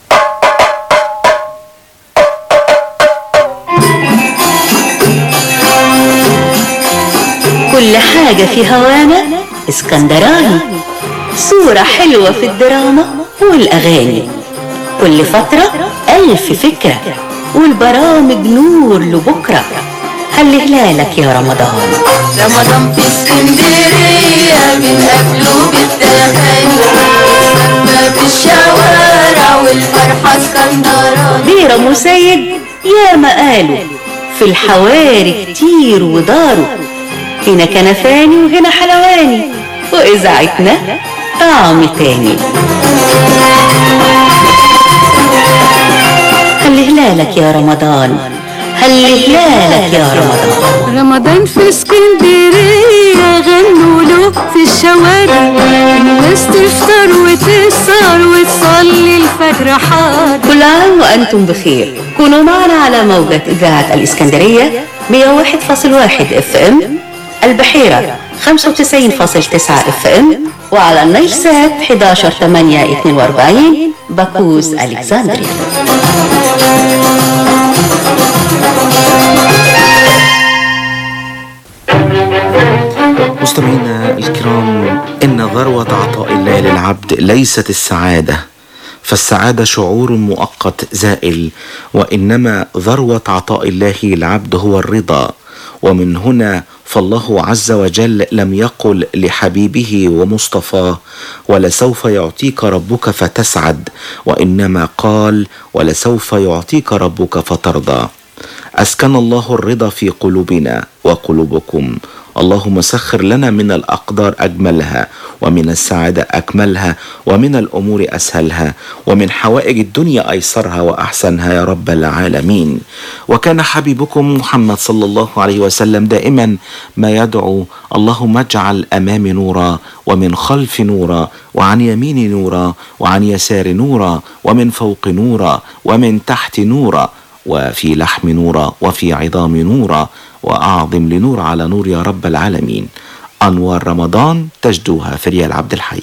كل حاجة في هوانا اسكندراني صورة حلوة في الدراما والأغاني كل فترة ألف فكرة والبرامج نور لبكرة هل هلالك يا رمضان رمضان في اسكندرية من قبله بالتهاني سما في الشوارع والفرحة اسكندراني بيرة مسيد يا ما قالوا في الحواري كتير وداروا هنا كنفاني وهنا حلواني وإذاعتنا طعم تاني هل هلالك يا رمضان هل هلالك يا رمضان رمضان في اسكندرية غنوا له في الشوارع الناس تفطر وتسهر وتصلي الفجر حاضر كل عام وأنتم بخير كونوا معنا على موجة إذاعة الإسكندرية 101.1 اف ام البحيرة 95.9 اف ام وعلى النيل سات 11 8 42 باكوس ألكسندريا مستمعينا الكرام إن ذروة عطاء الله للعبد ليست السعادة فالسعادة شعور مؤقت زائل وإنما ذروة عطاء الله للعبد هو الرضا ومن هنا فالله عز وجل لم يقل لحبيبه ومصطفاه ولسوف يعطيك ربك فتسعد وإنما قال ولسوف يعطيك ربك فترضى أسكن الله الرضا في قلوبنا وقلوبكم اللهم سخر لنا من الأقدار أجملها ومن السعادة أكملها ومن الأمور أسهلها ومن حوائج الدنيا أيسرها وأحسنها يا رب العالمين وكان حبيبكم محمد صلى الله عليه وسلم دائما ما يدعو اللهم اجعل أمامي نورا ومن خلف نورا وعن يميني نورا وعن يسار نورا ومن فوق نورا ومن تحت نورا وفي لحم نورا وفي عظام نورا وأعظم لنور على نور يا رب العالمين أنوار رمضان تجدوها في ريال عبد الحي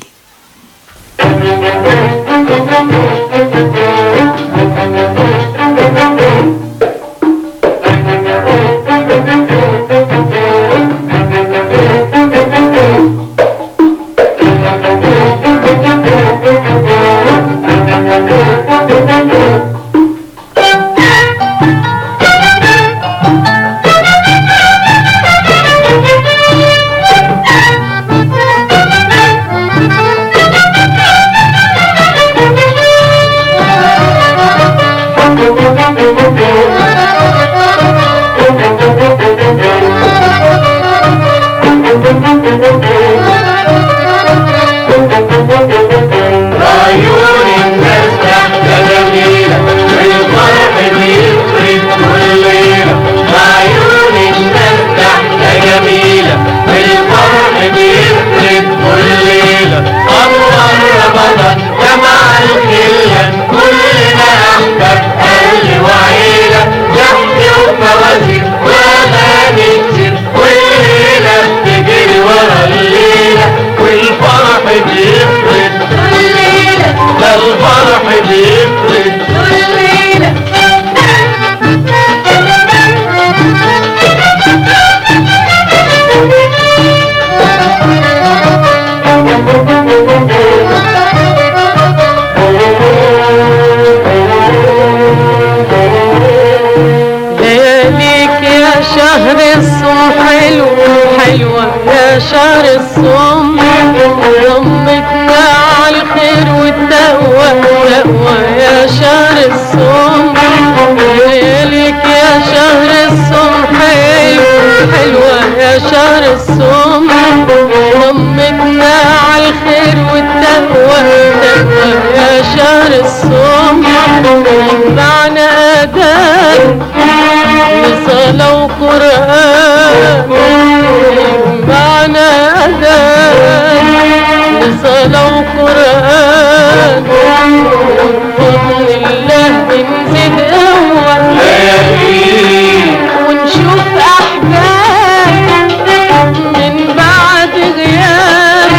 معنا أذان لصلاة وقرآن بفضل الله بنزيد قوة ونشوف أحباب من بعد غياب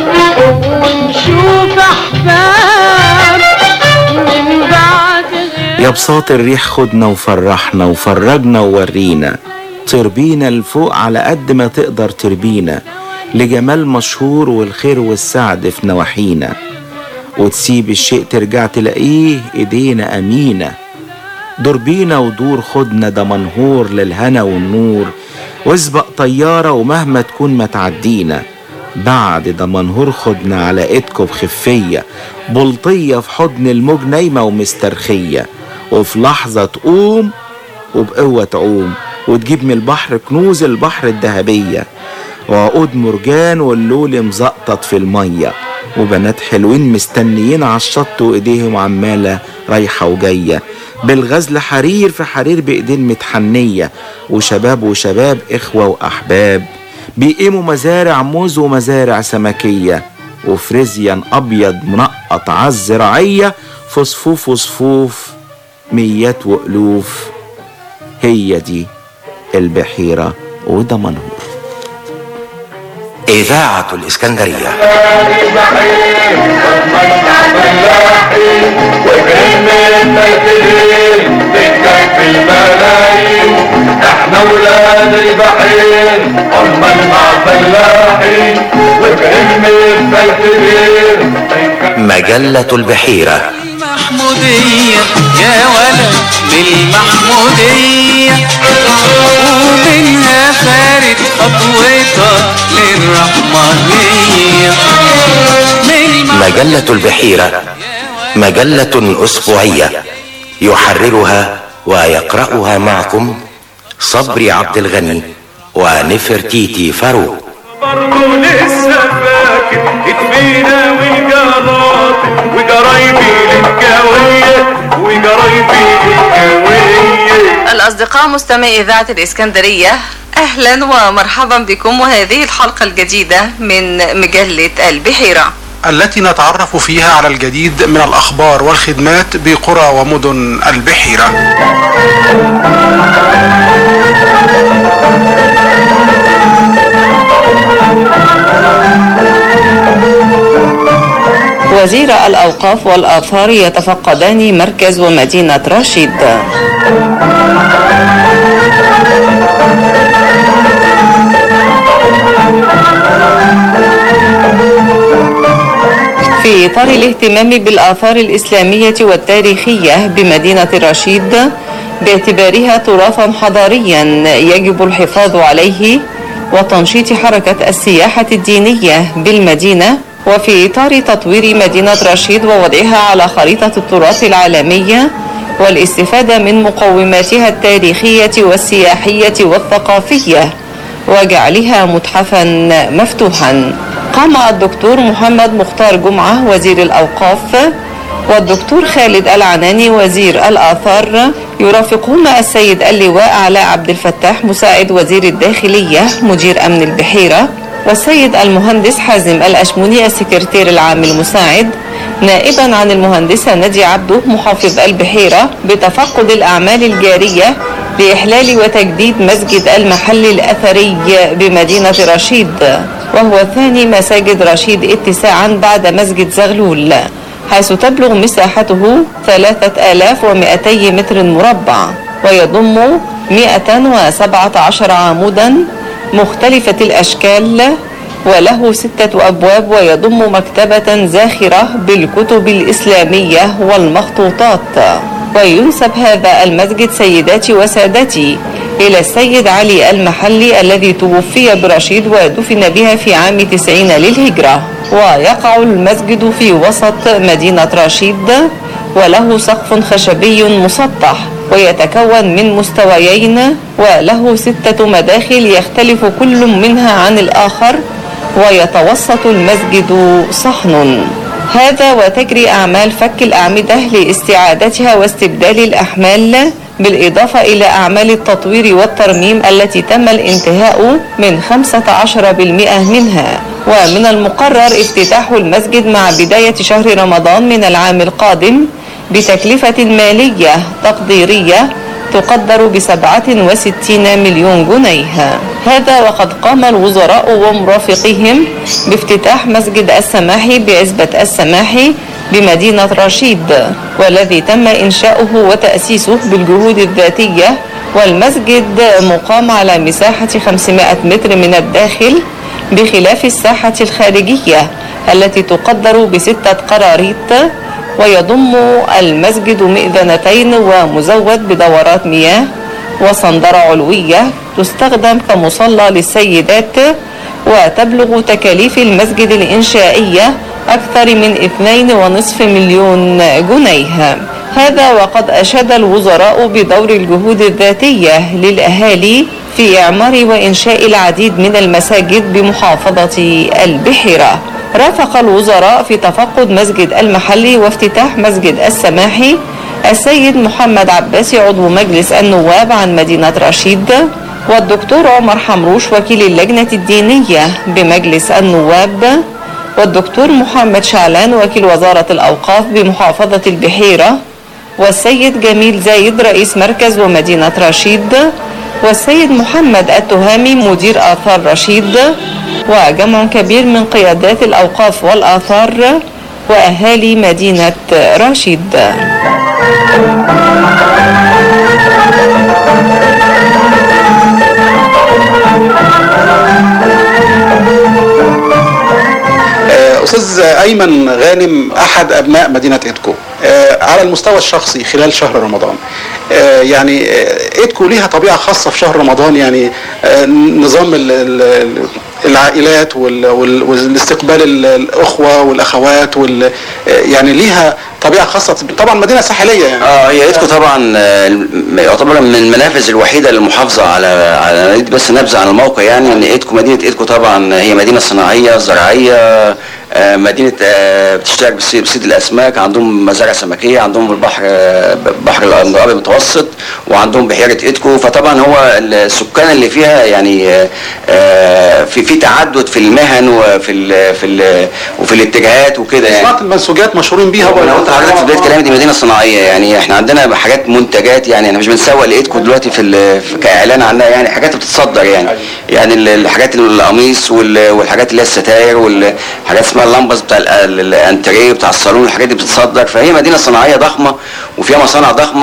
ونشوف أحباب من بعد يا بساط الريح خدنا وفرحنا وفرجنا وورينا طير بينا لفوق على قد ما تقدر تربينا لجمال مشهور والخير والسعد في نواحينا وتسيب الشيء ترجع تلاقيه ايدينا امينه دور بينا ودور خدنا ده منهور للهنا والنور واسبق طيارة ومهما تكون ما تعدينا بعد ده منهور خدنا على ايدكم بخفية بلطية في حضن الموج نايمة ومسترخية وفي لحظة تقوم وبقوة تعوم وتجيب من البحر كنوز البحر الذهبية وعقود مرجان واللول مزقطط في المية وبنات حلوين مستنيين على الشط وايديهم عمالة رايحة وجاية بالغزل حرير في حرير بايدين متحنية وشباب وشباب اخوة واحباب بيقيموا مزارع موز ومزارع سمكية وفريزيان ابيض منقط عالزراعية في صفوف وصفوف ميات والوف هي دي البحيرة وده منهور إذاعة الإسكندرية احنا ولاد البحير أما مع فلاحين وبهم الكبير مجلة البحيرة محمودية يا ولد للمحمودية ومنها فارد خطوتها للرحمنية مجلة البحيرة مجلة أسبوعية يحررها ويقرأها معكم صبري عبد الغني ونفرتيتي فاروق برضه لسه فاكر اتفينا والجارات وجرايبي للكاوية وجرايبي للكاوية الأصدقاء مستمعي إذاعة الإسكندرية أهلا ومرحبا بكم وهذه الحلقة الجديدة من مجلة البحيرة التي نتعرف فيها على الجديد من الأخبار والخدمات بقرى ومدن البحيرة وزير الأوقاف والآثار يتفقدان مركز ومدينة رشيد في إطار الاهتمام بالآثار الإسلامية والتاريخية بمدينة رشيد باعتبارها تراثا حضاريا يجب الحفاظ عليه وتنشيط حركة السياحة الدينية بالمدينة وفي إطار تطوير مدينة رشيد ووضعها على خريطة التراث العالمية والاستفادة من مقوماتها التاريخية والسياحية والثقافية وجعلها متحفا مفتوحا قام الدكتور محمد مختار جمعة وزير الأوقاف والدكتور خالد العناني وزير الآثار يرافقون السيد اللواء علاء عبد الفتاح مساعد وزير الداخلية مدير أمن البحيرة والسيد المهندس حازم الأشموني السكرتير العام المساعد نائبا عن المهندسة نادية عبده محافظ البحيرة بتفقد الأعمال الجارية لإحلال وتجديد مسجد المحل الأثري بمدينة رشيد وهو ثاني مساجد رشيد اتساعا بعد مسجد زغلول حيث تبلغ مساحته 3200 متر مربع ويضم 117 عمودا مختلفة الأشكال وله ستة أبواب ويضم مكتبة زاخرة بالكتب الإسلامية والمخطوطات وينسب هذا المسجد سيداتي وسادتي إلى السيد علي المحلي الذي توفي برشيد ودفن بها في عام 90 للهجرة ويقع المسجد في وسط مدينة رشيد وله سقف خشبي مسطح ويتكون من مستويين وله ستة مداخل يختلف كل منها عن الآخر ويتوسط المسجد صحن هذا وتجري أعمال فك الأعمدة لاستعادتها واستبدال الأحمال بالإضافة إلى أعمال التطوير والترميم التي تم الانتهاء من 15% منها ومن المقرر افتتاح المسجد مع بداية شهر رمضان من العام القادم بتكلفة مالية تقديرية تقدر بسبعة وستين مليون جنيه هذا وقد قام الوزراء ومرافقيهم بافتتاح مسجد السماحي بعزبة السماحي بمدينة رشيد والذي تم إنشاؤه وتأسيسه بالجهود الذاتية والمسجد مقام على مساحة 500 متر من الداخل بخلاف الساحة الخارجية التي تقدر بستة قراريط ويضم المسجد مئذنتين ومزود بدورات مياه وصندرة علوية تستخدم كمصلى للسيدات وتبلغ تكاليف المسجد الإنشائية أكثر من 2.5 مليون جنيه هذا وقد أشاد الوزراء بدور الجهود الذاتية للأهالي في إعمار وإنشاء العديد من المساجد بمحافظة البحيرة رافق الوزراء في تفقد مسجد المحلي وافتتاح مسجد السماحي السيد محمد عباسي عضو مجلس النواب عن مدينة رشيد والدكتور عمر حمروش وكيل اللجنة الدينية بمجلس النواب والدكتور محمد شعلان وكيل وزارة الأوقاف بمحافظة البحيرة والسيد جميل زايد رئيس مركز ومدينة رشيد والسيد محمد التهامي مدير آثار رشيد وجمع كبير من قيادات الأوقاف والآثار وأهالي مدينة رشيد آه، استاذ ايمن غانم احد ابناء مدينه ايدكو آه، على المستوى الشخصي خلال شهر رمضان آه، يعني آه، ايدكو ليها طبيعه خاصه في شهر رمضان يعني آه، نظام ال- ال- العائلات وال- وال- والاستقبال ال- الاخوه والاخوات وال آه، يعني ليها طبيعه خاصه طبعا مدينه ساحليه يعني اه هي ايدكو طبعا آه، الم- يعتبر من المنافذ الوحيده للمحافظه على على نريد بس نبذه عن الموقع يعني ان ايدكو مدينه ايدكو طبعا هي مدينه صناعيه زراعيه آه، مدينه آه، بتشتغل بصيد بصيد الاسماك عندهم مزارع سمكيه عندهم البحر آه، بحر الابيض المتوسط وعندهم بحيره ايدكو فطبعا هو السكان اللي فيها يعني آه، آه، في في تعدد في المهن وفي ال في ال وفي الاتجاهات وكده يعني صناعه المنسوجات مشهورين بيها انا قلت لحضرتك في بدايه كلامي دي مدينه صناعيه يعني احنا عندنا حاجات منتجات يعني احنا مش بنسوق لايدكو دلوقتي في, ال- في كاعلان عنها يعني حاجات بتتصدر يعني يعني ال- الحاجات القميص وال- والحاجات اللي هي الستاير والحاجات اسمها اللمبس بتاع ال- ال- الانتريه بتاع الصالون الحاجات دي بتتصدر فهي مدينه صناعيه ضخمه وفيها مصانع ضخمه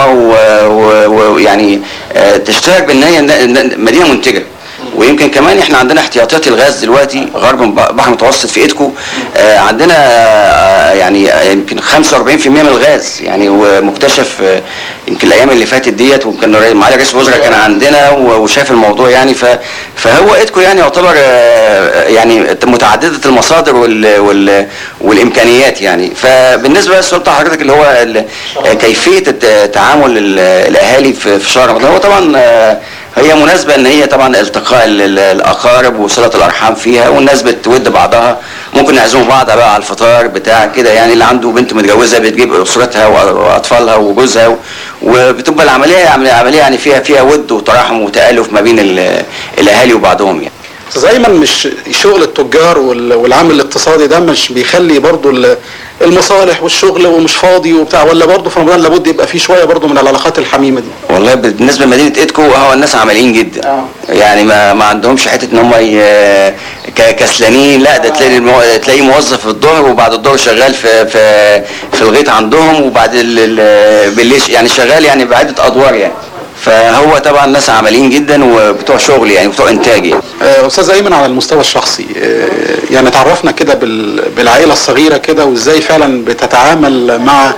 و- و- ويعني آه، تشتهر بان هي ن- ن- مدينه منتجه ويمكن كمان احنا عندنا احتياطيات الغاز دلوقتي غرب البحر المتوسط في ايدكو آه، عندنا آه، يعني آه، يمكن 45% من الغاز يعني ومكتشف آه، يمكن الايام اللي فاتت ديت وكان معالي رئيس الوزراء كان عندنا و- وشاف الموضوع يعني ف- فهو ايدكو يعني يعتبر آه، يعني متعدده المصادر وال وال والامكانيات يعني فبالنسبه للسؤال بتاع حضرتك اللي هو ال- آه، كيفيه الت- تعامل ال- الاهالي في في شهر رمضان هو طبعا آه، هي مناسبة ان هي طبعا التقاء ال- ال- الاقارب وصلة الارحام فيها والناس بتود بعضها ممكن يعزموا بعض بقى على الفطار بتاع كده يعني اللي عنده بنت متجوزة بتجيب اسرتها وأ- واطفالها وجوزها و- وبتبقى العملية عملية عملية يعني فيها فيها ود وتراحم وتآلف ما بين ال- الاهالي وبعضهم يعني استاذ ايمن مش شغل التجار وال- والعمل الاقتصادي ده مش بيخلي برضو ال- المصالح والشغل ومش فاضي وبتاع ولا برضو في رمضان لابد يبقى في شويه برضو من العلاقات الحميمه دي والله بالنسبه لمدينه ايدكو هو الناس عمليين جدا يعني ما ما عندهمش حته ان هم ي- ك- كسلانين لا ده تلاقي المو... تلاقي موظف في الظهر وبعد الظهر شغال في في في الغيط عندهم وبعد ال... ال- بالليل يعني شغال يعني بعده ادوار يعني فهو طبعا ناس عمليين جدا وبتوع شغل يعني بتوع انتاج يعني آه، استاذ ايمن على المستوى الشخصي آه، يعني تعرفنا كده بال- بالعائله الصغيره كده وازاي فعلا بتتعامل مع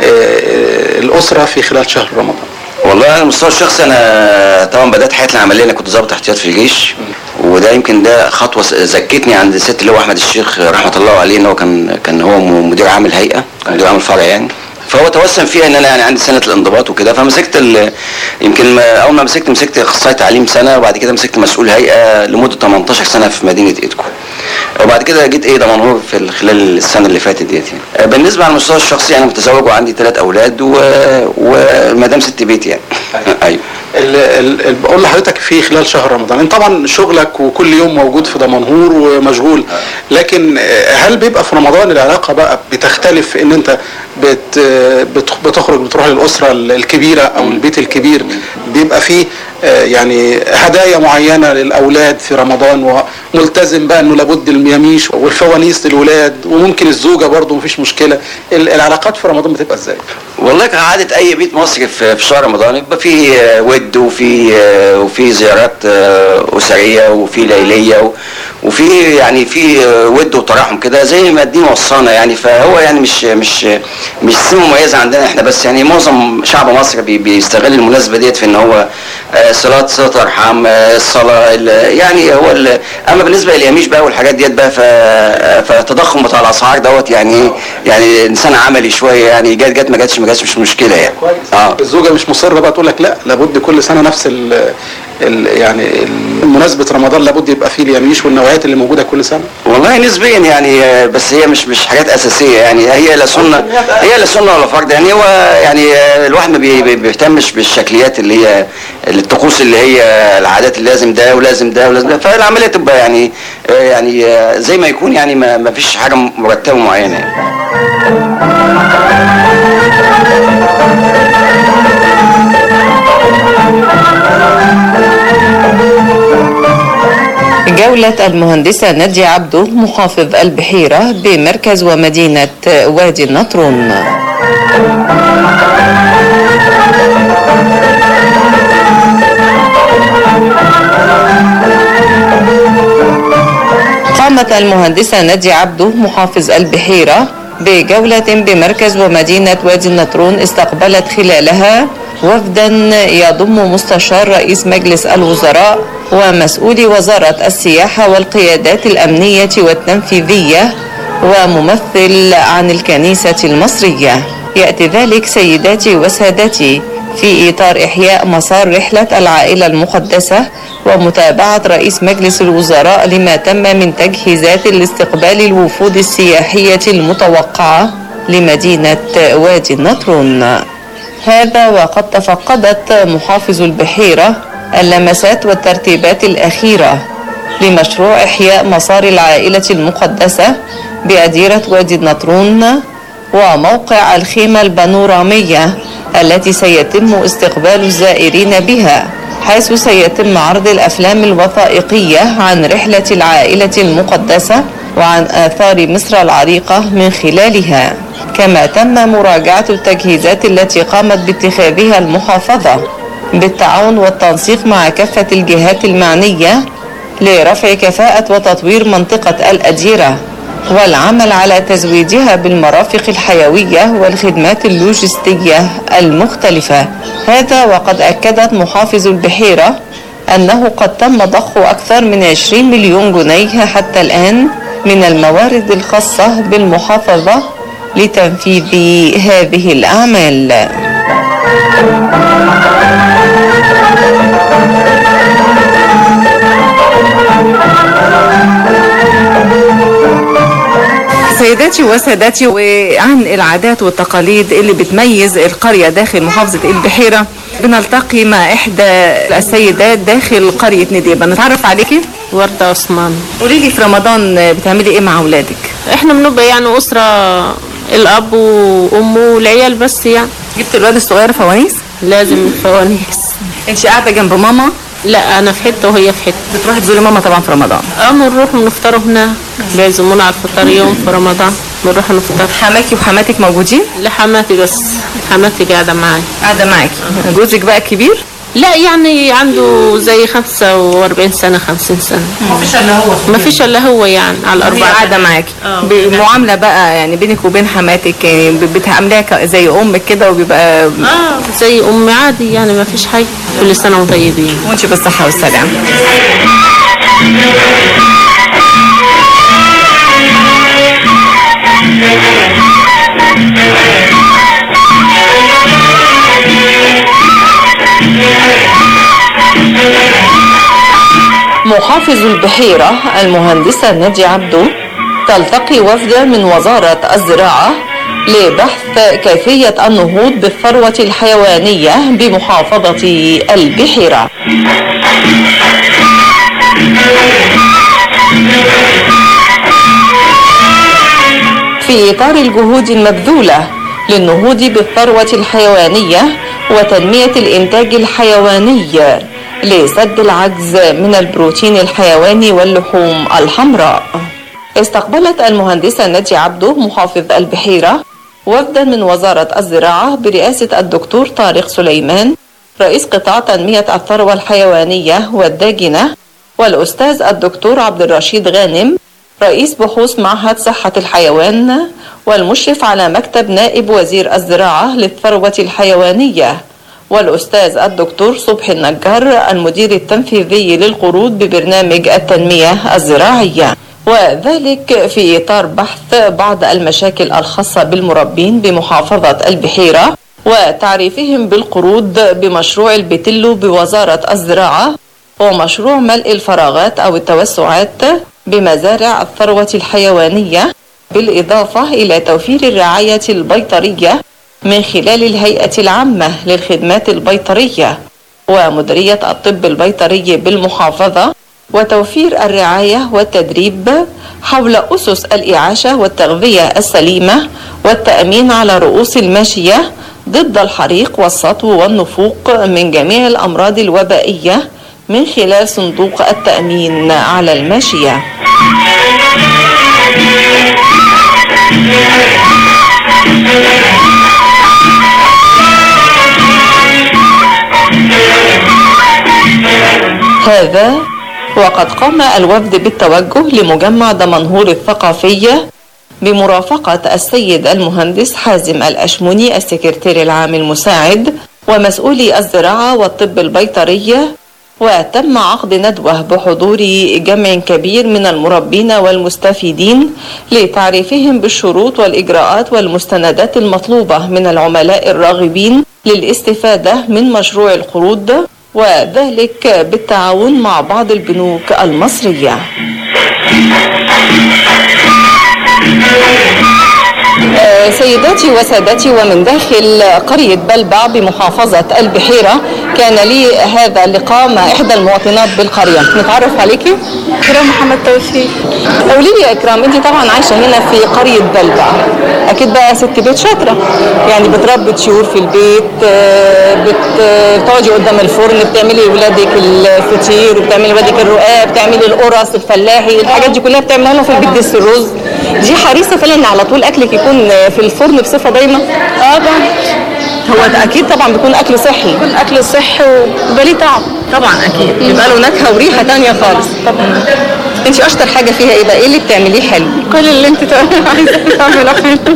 آه، الاسره في خلال شهر رمضان والله على المستوى الشخصي انا طبعا بدات حياتي العمليه انا كنت ضابط احتياط في الجيش وده يمكن ده خطوه س- زكتني عند الست اللي هو احمد الشيخ رحمه الله عليه ان هو كان كان هو م- مدير عام الهيئه كان مدير عام الفرع يعني فهو توسم فيها ان انا يعني عندي سنه الانضباط وكده فمسكت ال- يمكن ما- اول ما مسكت مسكت اخصائي تعليم سنه وبعد كده مسكت مسؤول هيئه لمده 18 سنه في مدينه ايدكو وبعد كده جيت ايه دمنهور في ال- خلال السنه اللي فاتت ديت يعني آه، بالنسبه على المستوى الشخصي انا متزوج وعندي ثلاث اولاد و... ومدام ست بيت يعني ايوه ال- ال- ال- بقول لحضرتك في خلال شهر رمضان انت طبعا شغلك وكل يوم موجود في دمنهور ومشغول لكن آه، هل بيبقى في رمضان العلاقه بقى بتختلف في ان انت بت بت- بتخرج بتروح للاسره الكبيره او البيت الكبير بيبقى فيه آه، يعني هدايا معينه للاولاد في رمضان وملتزم بقى انه لابد المياميش والفوانيس للولاد وممكن الزوجه برضه مفيش مشكله ال- العلاقات في رمضان بتبقى ازاي؟ والله كعادة أي بيت مصري في في شهر رمضان يبقى فيه آه، ود وفي آه، وفي زيارات آه، أسرية وفي ليلية و- وفي يعني في آه، ود وتراحم كده زي ما الدين وصانا يعني فهو يعني مش مش مش سمة مميزة عندنا احنا بس يعني معظم شعب مصر بي- بيستغل المناسبة ديت في ان هو آه، صلاة صلاة أرحام آه، الصلاة ال- يعني هو ال- أما بالنسبة لليميش بقى والحاجات ديت بقى ف- فالتضخم بتاع الأسعار دوت يعني إيه؟ يعني إنسان عملي شوية يعني جت جت ما جاتش ما جاتش مش مشكلة يعني اه الزوجه مش مصره بقى تقول لك لا لابد كل سنه نفس ال ال يعني ال- مناسبه رمضان لابد يبقى فيه اليميش والنوعيات اللي موجوده كل سنه والله نسبيا يعني آه، بس هي مش مش حاجات اساسيه يعني هي لا سنه هي لا سنه ولا فرض يعني هو يعني آه، الواحد ما بي- بي- بيهتمش بالشكليات اللي هي الطقوس اللي هي العادات اللي لازم ده ولازم ده ولازم ده فالعمليه تبقى يعني آه، يعني آه، زي ما يكون يعني ما ما فيش حاجه مرتبه معينه يعني. جولة المهندسة نادية عبده محافظ البحيرة بمركز ومدينة وادي النطرون قامت المهندسة نادية عبده محافظ البحيرة بجولة بمركز ومدينة وادي النطرون استقبلت خلالها وفدا يضم مستشار رئيس مجلس الوزراء ومسؤولي وزارة السياحة والقيادات الأمنية والتنفيذية وممثل عن الكنيسة المصرية يأتي ذلك سيداتي وسادتي في إطار إحياء مسار رحلة العائلة المقدسة ومتابعة رئيس مجلس الوزراء لما تم من تجهيزات لاستقبال الوفود السياحية المتوقعة لمدينة وادي النطرون هذا وقد تفقدت محافظ البحيرة اللمسات والترتيبات الأخيرة لمشروع إحياء مسار العائلة المقدسة بأديرة وادي النطرون وموقع الخيمة البانورامية التي سيتم استقبال الزائرين بها حيث سيتم عرض الأفلام الوثائقية عن رحلة العائلة المقدسة وعن آثار مصر العريقة من خلالها كما تم مراجعة التجهيزات التي قامت باتخاذها المحافظة بالتعاون والتنسيق مع كافة الجهات المعنية لرفع كفاءة وتطوير منطقة الأديرة والعمل على تزويدها بالمرافق الحيوية والخدمات اللوجستية المختلفة هذا وقد أكدت محافظ البحيرة أنه قد تم ضخ أكثر من 20 مليون جنيه حتى الآن من الموارد الخاصة بالمحافظة لتنفيذ هذه الأعمال سيداتي وسادتي وعن العادات والتقاليد اللي بتميز القرية داخل محافظة البحيرة بنلتقي مع إحدى السيدات داخل قرية نديبة نتعرف عليكي وردة عثمان قولي لي في رمضان بتعملي إيه مع أولادك احنا بنبقى يعني أسرة الأب وأمه والعيال بس يعني جبت الواد الصغير فوانيس لازم فوانيس انت قاعدة جنب ماما لا أنا في حتة وهي في حتة بتروحي تزوري ماما طبعا في رمضان اه بنروح نفطروا هناك بيعزمونا على الفطار يوم في رمضان بنروح نفطر حماكي وحماتك موجودين؟ لا حماتي بس حماتي قاعدة معايا قاعدة معاكي جوزك بقى كبير؟ لا يعني عنده زي 45 سنة 50 سنة ما فيش الا هو ما فيش الا هو يعني على هي الأربعة قاعدة معاكي اه. بمعاملة بقى يعني بينك وبين حماتك يعني ب- بتعامليها ك- زي أمك كده وبيبقى اه زي أم عادي يعني ما فيش حاجة كل سنة وانتم طيبين وانت بالصحة والسلامة محافظ البحيرة المهندسة نادية عبدو تلتقي وفدا من وزارة الزراعة لبحث كيفية النهوض بالثروة الحيوانية بمحافظة البحيرة في إطار الجهود المبذولة للنهوض بالثروة الحيوانية وتنمية الإنتاج الحيواني لسد العجز من البروتين الحيواني واللحوم الحمراء استقبلت المهندسة نادية عبده محافظ البحيرة وفدا من وزارة الزراعة برئاسة الدكتور طارق سليمان رئيس قطاع تنمية الثروة الحيوانية والداجنة والأستاذ الدكتور عبد الرشيد غانم رئيس بحوث معهد صحة الحيوان والمشرف على مكتب نائب وزير الزراعة للثروة الحيوانية والأستاذ الدكتور صبحي النجار المدير التنفيذي للقروض ببرنامج التنمية الزراعية وذلك في إطار بحث بعض المشاكل الخاصة بالمربين بمحافظة البحيرة وتعريفهم بالقروض بمشروع البتلو بوزارة الزراعة ومشروع ملء الفراغات أو التوسعات بمزارع الثروة الحيوانية بالإضافة إلى توفير الرعاية البيطرية من خلال الهيئة العامة للخدمات البيطرية ومديرية الطب البيطري بالمحافظة وتوفير الرعاية والتدريب حول أسس الإعاشة والتغذية السليمة والتأمين على رؤوس الماشية ضد الحريق والسطو والنفوق من جميع الأمراض الوبائية من خلال صندوق التأمين على الماشية هذا وقد قام الوفد بالتوجه لمجمع دمنهور الثقافية بمرافقة السيد المهندس حازم الأشموني السكرتير العام المساعد ومسؤولي الزراعة والطب البيطري وتم عقد ندوة بحضور جمع كبير من المربين والمستفيدين لتعريفهم بالشروط والإجراءات والمستندات المطلوبة من العملاء الراغبين للاستفادة من مشروع القروض وذلك بالتعاون مع بعض البنوك المصرية آه، سيداتي وسادتي ومن داخل قرية بلبع بمحافظة البحيرة كان لي هذا اللقاء مع إحدى المواطنات بالقرية نتعرف عليكي؟ إكرام محمد توفيق قولي لي يا إكرام أنت طبعا عايشة هنا في قرية بلبع أكيد بقى ست بيت شاطرة يعني بتربي طيور في البيت آه، بت- بتقعدي قدام الفرن بتعملي لولادك الفطير وبتعملي لولادك الرقاق بتعملي القرص الفلاحي الحاجات دي كلها بتعملها لهم في البيت دس الرز دي حريصة فعلا على طول أكلك يكون في الفرن بصفة دايمة؟ اه طبعا هو ده اكيد طبعا بيكون اكل صحي بيكون اكل صحي وبيبقى ليه طعم طبعا اكيد بيبقى له نكهه وريحه تانية خالص طبعا انت اشطر حاجه فيها ايه بقى ايه اللي بتعمليه حلو كل اللي انت عايزه تعمله حلو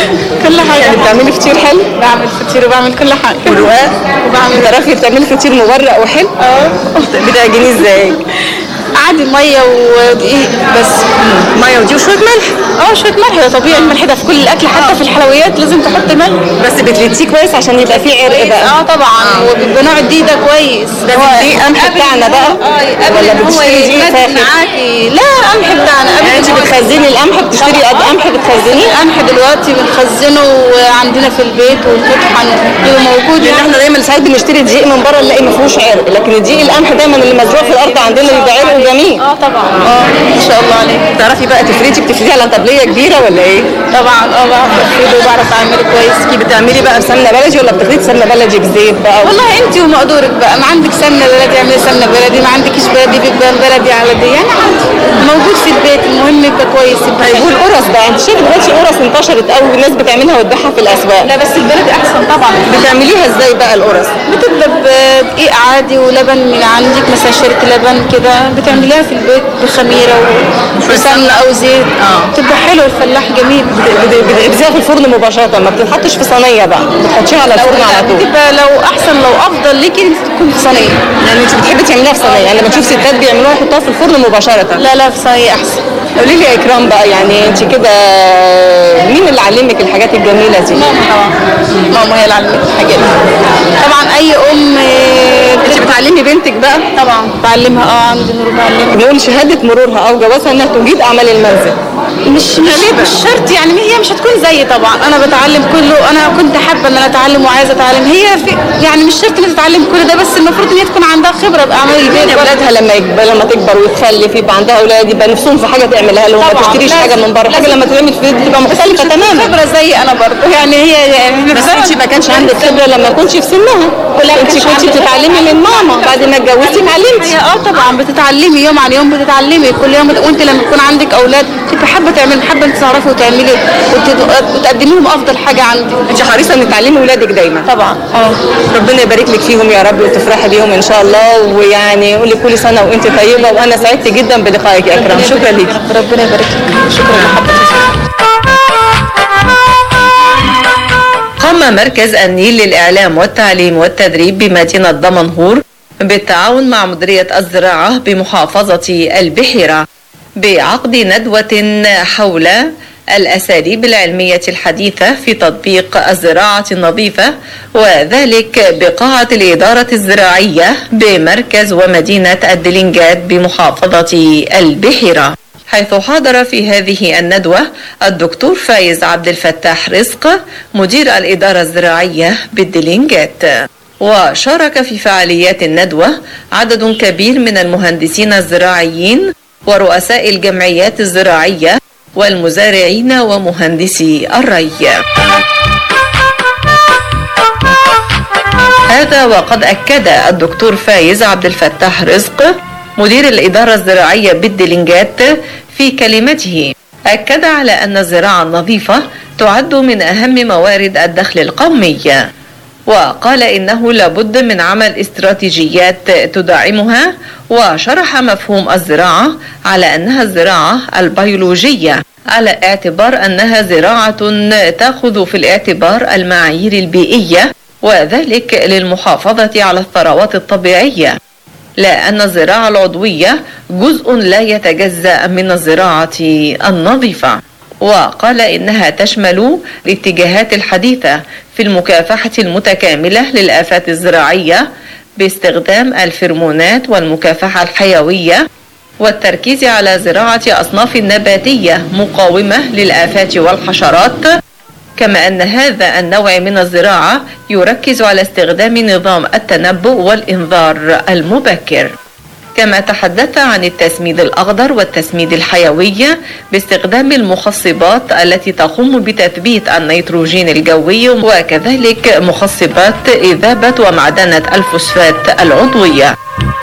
كل حاجه يعني بتعملي فطير حلو بعمل فطير وبعمل كل حاجه ورقاق وبعمل تعرفي بتعملي فطير مبرق وحلو اه بتعجنيه ازاي عادي ميه ودقيق بس ميه ودقيق وشويه ملح اه شويه ملح ده طبيعي الملح ده في كل الاكل حتى في الحلويات لازم تحط ملح بس بتلتيه كويس عشان يبقى فيه عرق بقى اه طبعا وبيبقى نوع الدقيق ده كويس ده الدقيق قمح بتاعنا بقى ولا بتشتري دقيق فاخر معاكي لا قمح بتاعنا يعني انت بتخزني القمح بتشتري قد قمح بتخزنيه القمح دلوقتي بنخزنه عندنا في البيت والفتح بيبقى موجود لان احنا دايما ساعات بنشتري دقيق من بره نلاقي ما فيهوش عرق لكن الدقيق القمح دايما اللي مزروع في الارض عندنا بيبقى عرق جميل اه طبعا اه ما شاء الله عليك تعرفي بقى تفردي بتفردي على طبليه كبيره ولا ايه؟ طبعا اه بعرف افرده وبعرف اعمله كويس كي بتعملي بقى بسمنه بلدي ولا بتفردي سمنه بلدي بزيت بقى والله انت ومقدورك بقى ما عندك سمنه بلدي اعملي سمنه بلدي ما عندكش بلدي بيبقى بلدي على دي يعني عادي موجود في البيت المهم يبقى كويس طيب والقرص بقى انت شايفه دلوقتي قرص انتشرت قوي والناس بتعملها وتبيعها في الاسواق لا بس البلدي احسن طبعا بتعمليها ازاي بقى القرص بتبدا بدقيق عادي ولبن من عندك مثلا شركه لبن كده بتعمليها في البيت بخميره و- وسمنه او زيت بتبقى حلوه الفلاح جميل بتغذيها في الفرن مباشره ما بتتحطش في صينيه بقى بتحطيها على الفرن على طول بتبقى لو احسن لو افضل ليكي انت تكون في صينيه يعني انت بتحبي تعمليها في صينيه يعني لما تشوف ستات بيعملوها يحطوها في الفرن مباشره لا لا في صينيه احسن قولي لي يا اكرام بقى يعني انت كده مين اللي بتعلمك الحاجات الجميله دي ماما طبعا ماما هي اللي علمتني الحاجات دي طبعا اي ام انت بتعلمي بنتك بقى طبعا بعلمها اه عندي نور بعلمها بيقول شهاده مرورها او جوازها انها تجيد اعمال المنزل مش مش, مش شرط يعني هي مش هتكون زيي طبعا انا بتعلم كله انا كنت حابه ان انا اتعلم وعايزه اتعلم هي في يعني مش شرط انها تتعلم كل ده بس المفروض ان هي تكون عندها خبره باعمال البيت يعني اولادها لما يكبر لما تكبر وتخلف يبقى عندها اولاد يبقى نفسهم في حاجه تعملها لهم ما طبعاً، تشتريش لازم. حاجه من بره حاجه لازم. لما تعمل في البيت تبقى مختلفه تماما خبره زي انا برضه يعني هي يعني بس انت ما كانش عندك خبره لما كنتش في سنها انت كنت بتتعلمي من ماما بعد ما اتجوزتي اتعلمتي هي اه طبعا بتتعلمي يوم عن يوم بتتعلمي كل يوم بت- وانت لما يكون عندك اولاد تبقى حابه تعملي حابه انت تعرفي وتعملي وت- وتقدمي لهم افضل حاجه عندك انت حريصه ان تعلمي ولادك دايما طبعا اه ربنا يبارك لك فيهم يا رب وتفرحي بيهم ان شاء الله ويعني قولي كل سنه وانت طيبه وانا سعدت جدا بلقائك يا اكرم شكرا ليك ربنا يبارك لك شكرا لحضرتك قام مركز النيل للإعلام والتعليم والتدريب بمدينة دمنهور بالتعاون مع مديرية الزراعة بمحافظة البحيرة بعقد ندوة حول الأساليب العلمية الحديثة في تطبيق الزراعة النظيفة وذلك بقاعة الإدارة الزراعية بمركز ومدينة الدلنجات بمحافظة البحيرة حيث حضر في هذه الندوة الدكتور فايز عبد الفتاح رزق مدير الإدارة الزراعية بالدلنجات وشارك في فعاليات الندوة عدد كبير من المهندسين الزراعيين ورؤساء الجمعيات الزراعية والمزارعين ومهندسي الري هذا وقد أكد الدكتور فايز عبد الفتاح رزق مدير الإدارة الزراعية بالدلنجات في كلمته أكد على أن الزراعة النظيفة تعد من أهم موارد الدخل القومي وقال إنه لابد من عمل استراتيجيات تدعمها وشرح مفهوم الزراعة على أنها الزراعة البيولوجية على اعتبار أنها زراعة تأخذ في الاعتبار المعايير البيئية وذلك للمحافظة على الثروات الطبيعية لأن الزراعة العضوية جزء لا يتجزأ من الزراعة النظيفة وقال إنها تشمل الاتجاهات الحديثة في المكافحة المتكاملة للآفات الزراعية باستخدام الفرمونات والمكافحة الحيوية والتركيز على زراعة أصناف نباتية مقاومة للآفات والحشرات كما أن هذا النوع من الزراعة يركز على استخدام نظام التنبؤ والإنذار المبكر كما تحدث عن التسميد الأخضر والتسميد الحيوي باستخدام المخصبات التي تقوم بتثبيت النيتروجين الجوي وكذلك مخصبات إذابة ومعدنة الفوسفات العضوية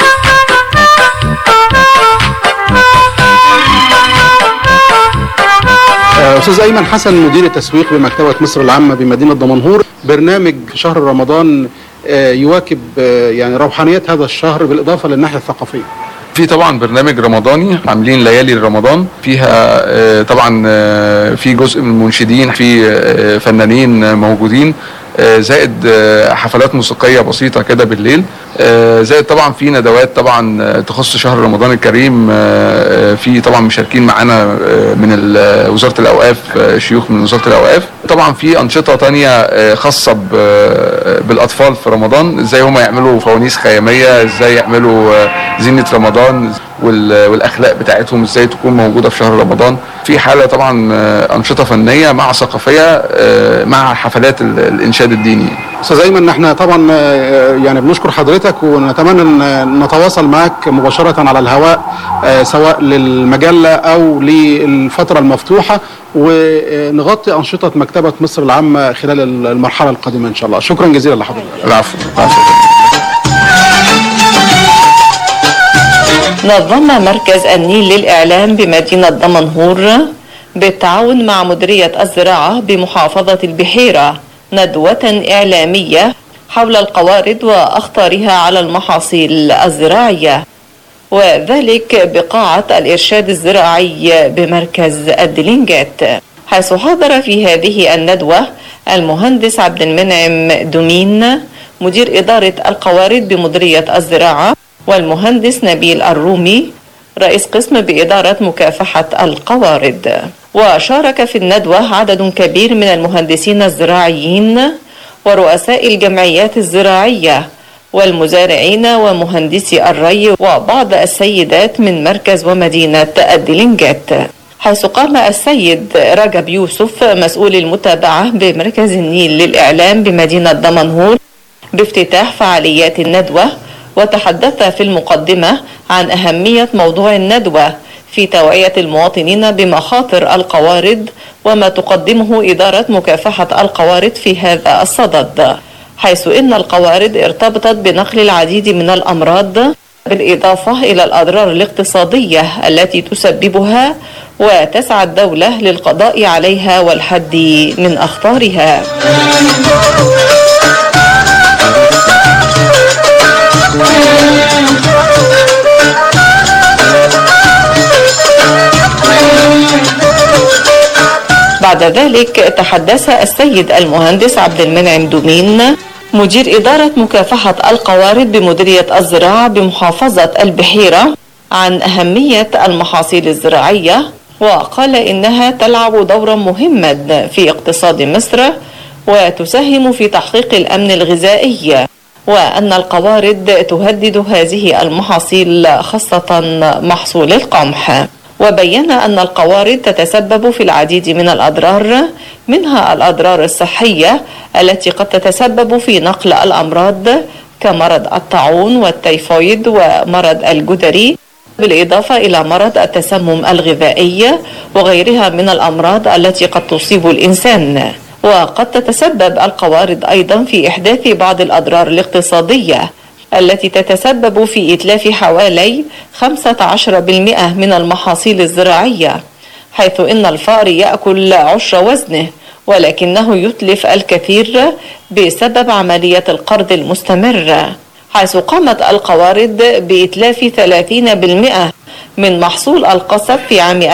آه، استاذ ايمن حسن مدير التسويق بمكتبه مصر العامه بمدينه دمنهور برنامج شهر رمضان آه، يواكب آه، يعني روحانيات هذا الشهر بالاضافه للناحيه الثقافيه في طبعا برنامج رمضاني عاملين ليالي رمضان فيها آه، طبعا آه، في جزء من المنشدين في آه، فنانين موجودين آه، زائد آه، حفلات موسيقيه بسيطه كده بالليل آه، زائد طبعا في ندوات طبعا آه، تخص شهر رمضان الكريم آه، آه، في طبعا مشاركين معانا آه، من ال- وزاره الاوقاف آه، شيوخ من وزاره الاوقاف طبعا في انشطه تانية آه، خاصه ب- آه، بالاطفال في رمضان ازاي هم يعملوا فوانيس خياميه ازاي يعملوا آه، زينه رمضان وال- والاخلاق بتاعتهم ازاي تكون موجوده في شهر رمضان في حاله طبعا آه، انشطه فنيه مع ثقافيه آه، مع حفلات ال- الانشاد الديني استاذ ايمن احنا طبعا آه، يعني بنشكر حضرتك ونتمنى ان نتواصل معك مباشره على الهواء آه، سواء للمجله او للفتره المفتوحه ونغطي انشطه مكتبه مصر العامه خلال المرحله القادمه ان شاء الله شكرا جزيلا لحضرتك العفو العفو نظم مركز النيل للإعلام بمدينة دمنهور بالتعاون مع مديرية الزراعة بمحافظة البحيرة ندوة إعلامية حول القوارض وأخطارها على المحاصيل الزراعية وذلك بقاعة الإرشاد الزراعي بمركز الدلنجات حيث حضر في هذه الندوة المهندس عبد المنعم دومين مدير إدارة القوارض بمديرية الزراعة والمهندس نبيل الرومي رئيس قسم بإدارة مكافحة القوارض وشارك في الندوة عدد كبير من المهندسين الزراعيين ورؤساء الجمعيات الزراعية والمزارعين ومهندسي الري وبعض السيدات من مركز ومدينة الدلنجات حيث قام السيد رجب يوسف مسؤول المتابعة بمركز النيل للإعلام بمدينة دمنهور بافتتاح فعاليات الندوة وتحدث في المقدمة عن أهمية موضوع الندوة في توعية المواطنين بمخاطر القوارض وما تقدمه إدارة مكافحة القوارض في هذا الصدد حيث إن القوارض ارتبطت بنقل العديد من الأمراض بالإضافة إلى الأضرار الاقتصادية التي تسببها وتسعى الدولة للقضاء عليها والحد من أخطارها بعد ذلك تحدث السيد المهندس عبد المنعم دومين مدير إدارة مكافحة القوارض بمديرية الزراعة بمحافظة البحيرة عن أهمية المحاصيل الزراعية وقال إنها تلعب دورا مهما في اقتصاد مصر وتساهم في تحقيق الأمن الغذائي وأن القوارض تهدد هذه المحاصيل خاصة محصول القمح وبين أن القوارض تتسبب في العديد من الأضرار منها الأضرار الصحية التي قد تتسبب في نقل الأمراض كمرض الطاعون والتيفويد ومرض الجدري بالإضافة إلى مرض التسمم الغذائي وغيرها من الأمراض التي قد تصيب الإنسان وقد تتسبب القوارض أيضا في إحداث بعض الأضرار الاقتصادية التي تتسبب في إتلاف حوالي 15% من المحاصيل الزراعية حيث إن الفأر يأكل عشر وزنه ولكنه يتلف الكثير بسبب عملية القرض المستمرة حيث قامت القوارض بإتلاف 30% من محصول القصب في عام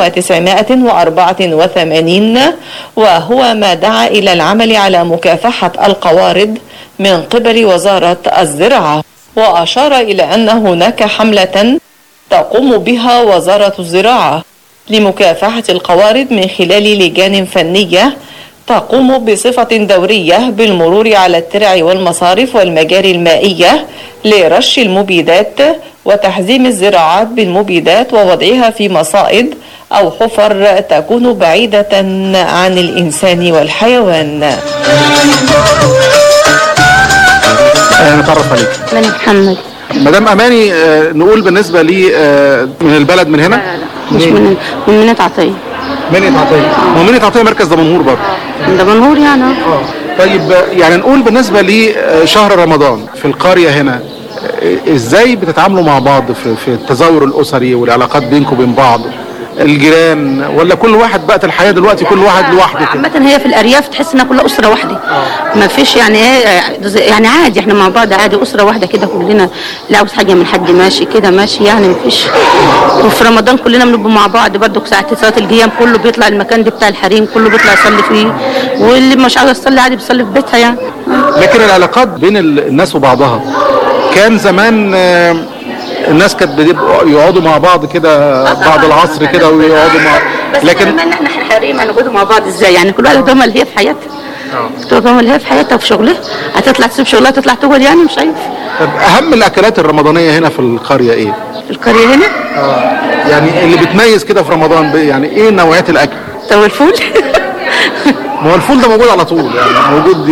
1984 وهو ما دعا إلى العمل على مكافحة القوارض من قبل وزارة الزراعة وأشار إلى أن هناك حملة تقوم بها وزارة الزراعة لمكافحة القوارض من خلال لجان فنية تقوم بصفة دورية بالمرور على الترع والمصارف والمجاري المائية لرش المبيدات وتحزيم الزراعات بالمبيدات ووضعها في مصائد أو حفر تكون بعيدة عن الإنسان والحيوان آه، نتعرف عليك من محمد مدام اماني آه، نقول بالنسبه لي آه، من البلد من هنا مش من من منة عطية منى عطيه هو منى عطيه مركز دمنهور برضه من دمنهور يعني اه طيب آه، يعني نقول بالنسبه لشهر رمضان في القريه هنا آه، ازاي بتتعاملوا مع بعض في, في التزاور الاسري والعلاقات بينكم وبين بعض الجيران ولا كل واحد بقت الحياه دلوقتي كل واحد لوحده كده عامة هي في الأرياف تحس إنها كلها أسرة واحدة ما فيش يعني إيه يعني عادي إحنا مع بعض عادي أسرة واحدة كده كلنا لا عاوز حاجة من حد ماشي كده ماشي يعني ما فيش وفي رمضان كلنا بنبقى مع بعض برضه ساعة صلاة القيام كله بيطلع المكان ده بتاع الحريم كله بيطلع يصلي فيه واللي مش عاوز يصلي عادي بيصلي في بيتها يعني لكن العلاقات بين ال- الناس وبعضها كان زمان آه، الناس كانت بيبقوا يقعدوا مع بعض كده بعد العصر كده ويقعدوا مع بس لكن لكن احنا حريم هنقعدوا مع بعض ازاي يعني كل واحد اللي هي في حياتها تقعد اللي هي في حياتها وفي شغلها هتطلع تسيب شغلها تطلع تقعد يعني مش عارف طب اهم الاكلات الرمضانيه هنا في القريه ايه؟ في القرية هنا يعني اللي بتميز كده في رمضان ب- يعني ايه نوعيات الاكل؟ طب الفول ما هو الفول ده موجود على طول يعني موجود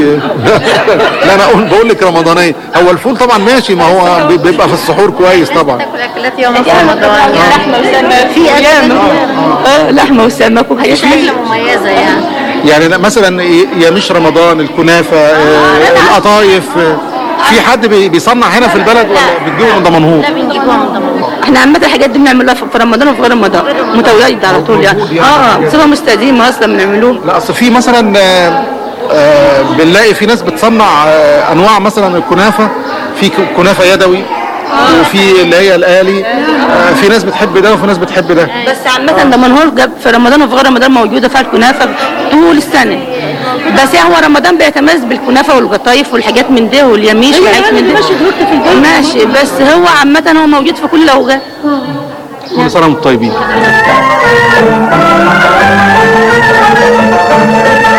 لا انا اقول بقول لك رمضانيه هو الفول طبعا ماشي ما هو بي- بيبقى في السحور كويس طبعا اكلات يوم رمضان لحمه وسمك في ايام اه لحمه وسمك وحاجات مش أكلة مميزة يعني يعني لا- مثلا ي- يا مش رمضان الكنافه آه، القطايف آه، في حد بي- بيصنع هنا في البلد ولا بتجيبه من دمنهور؟ بنجيبوها من دمنهور احنا عامه الحاجات دي بنعملها في في رمضان وفي غير رمضان متواجده على طول يعني اه اه صفه مستديمه اصلا بنعملوها لا اصل في مثلا آه، آه، بنلاقي في ناس بتصنع آه، انواع مثلا الكنافه في ك- كنافه يدوي وفي اللي هي الالي آه، في ناس بتحب ده وفي ناس بتحب ده بس عامة دمنهور جاب في رمضان وفي غير رمضان موجودة فيها الكنافة طول السنة بس هو رمضان بيتميز بالكنافة والقطايف والحاجات من ده واليميش والحاجات من ده ماشي بس هو عامة هو موجود في كل الأوقات كل سنه وانتم طيبين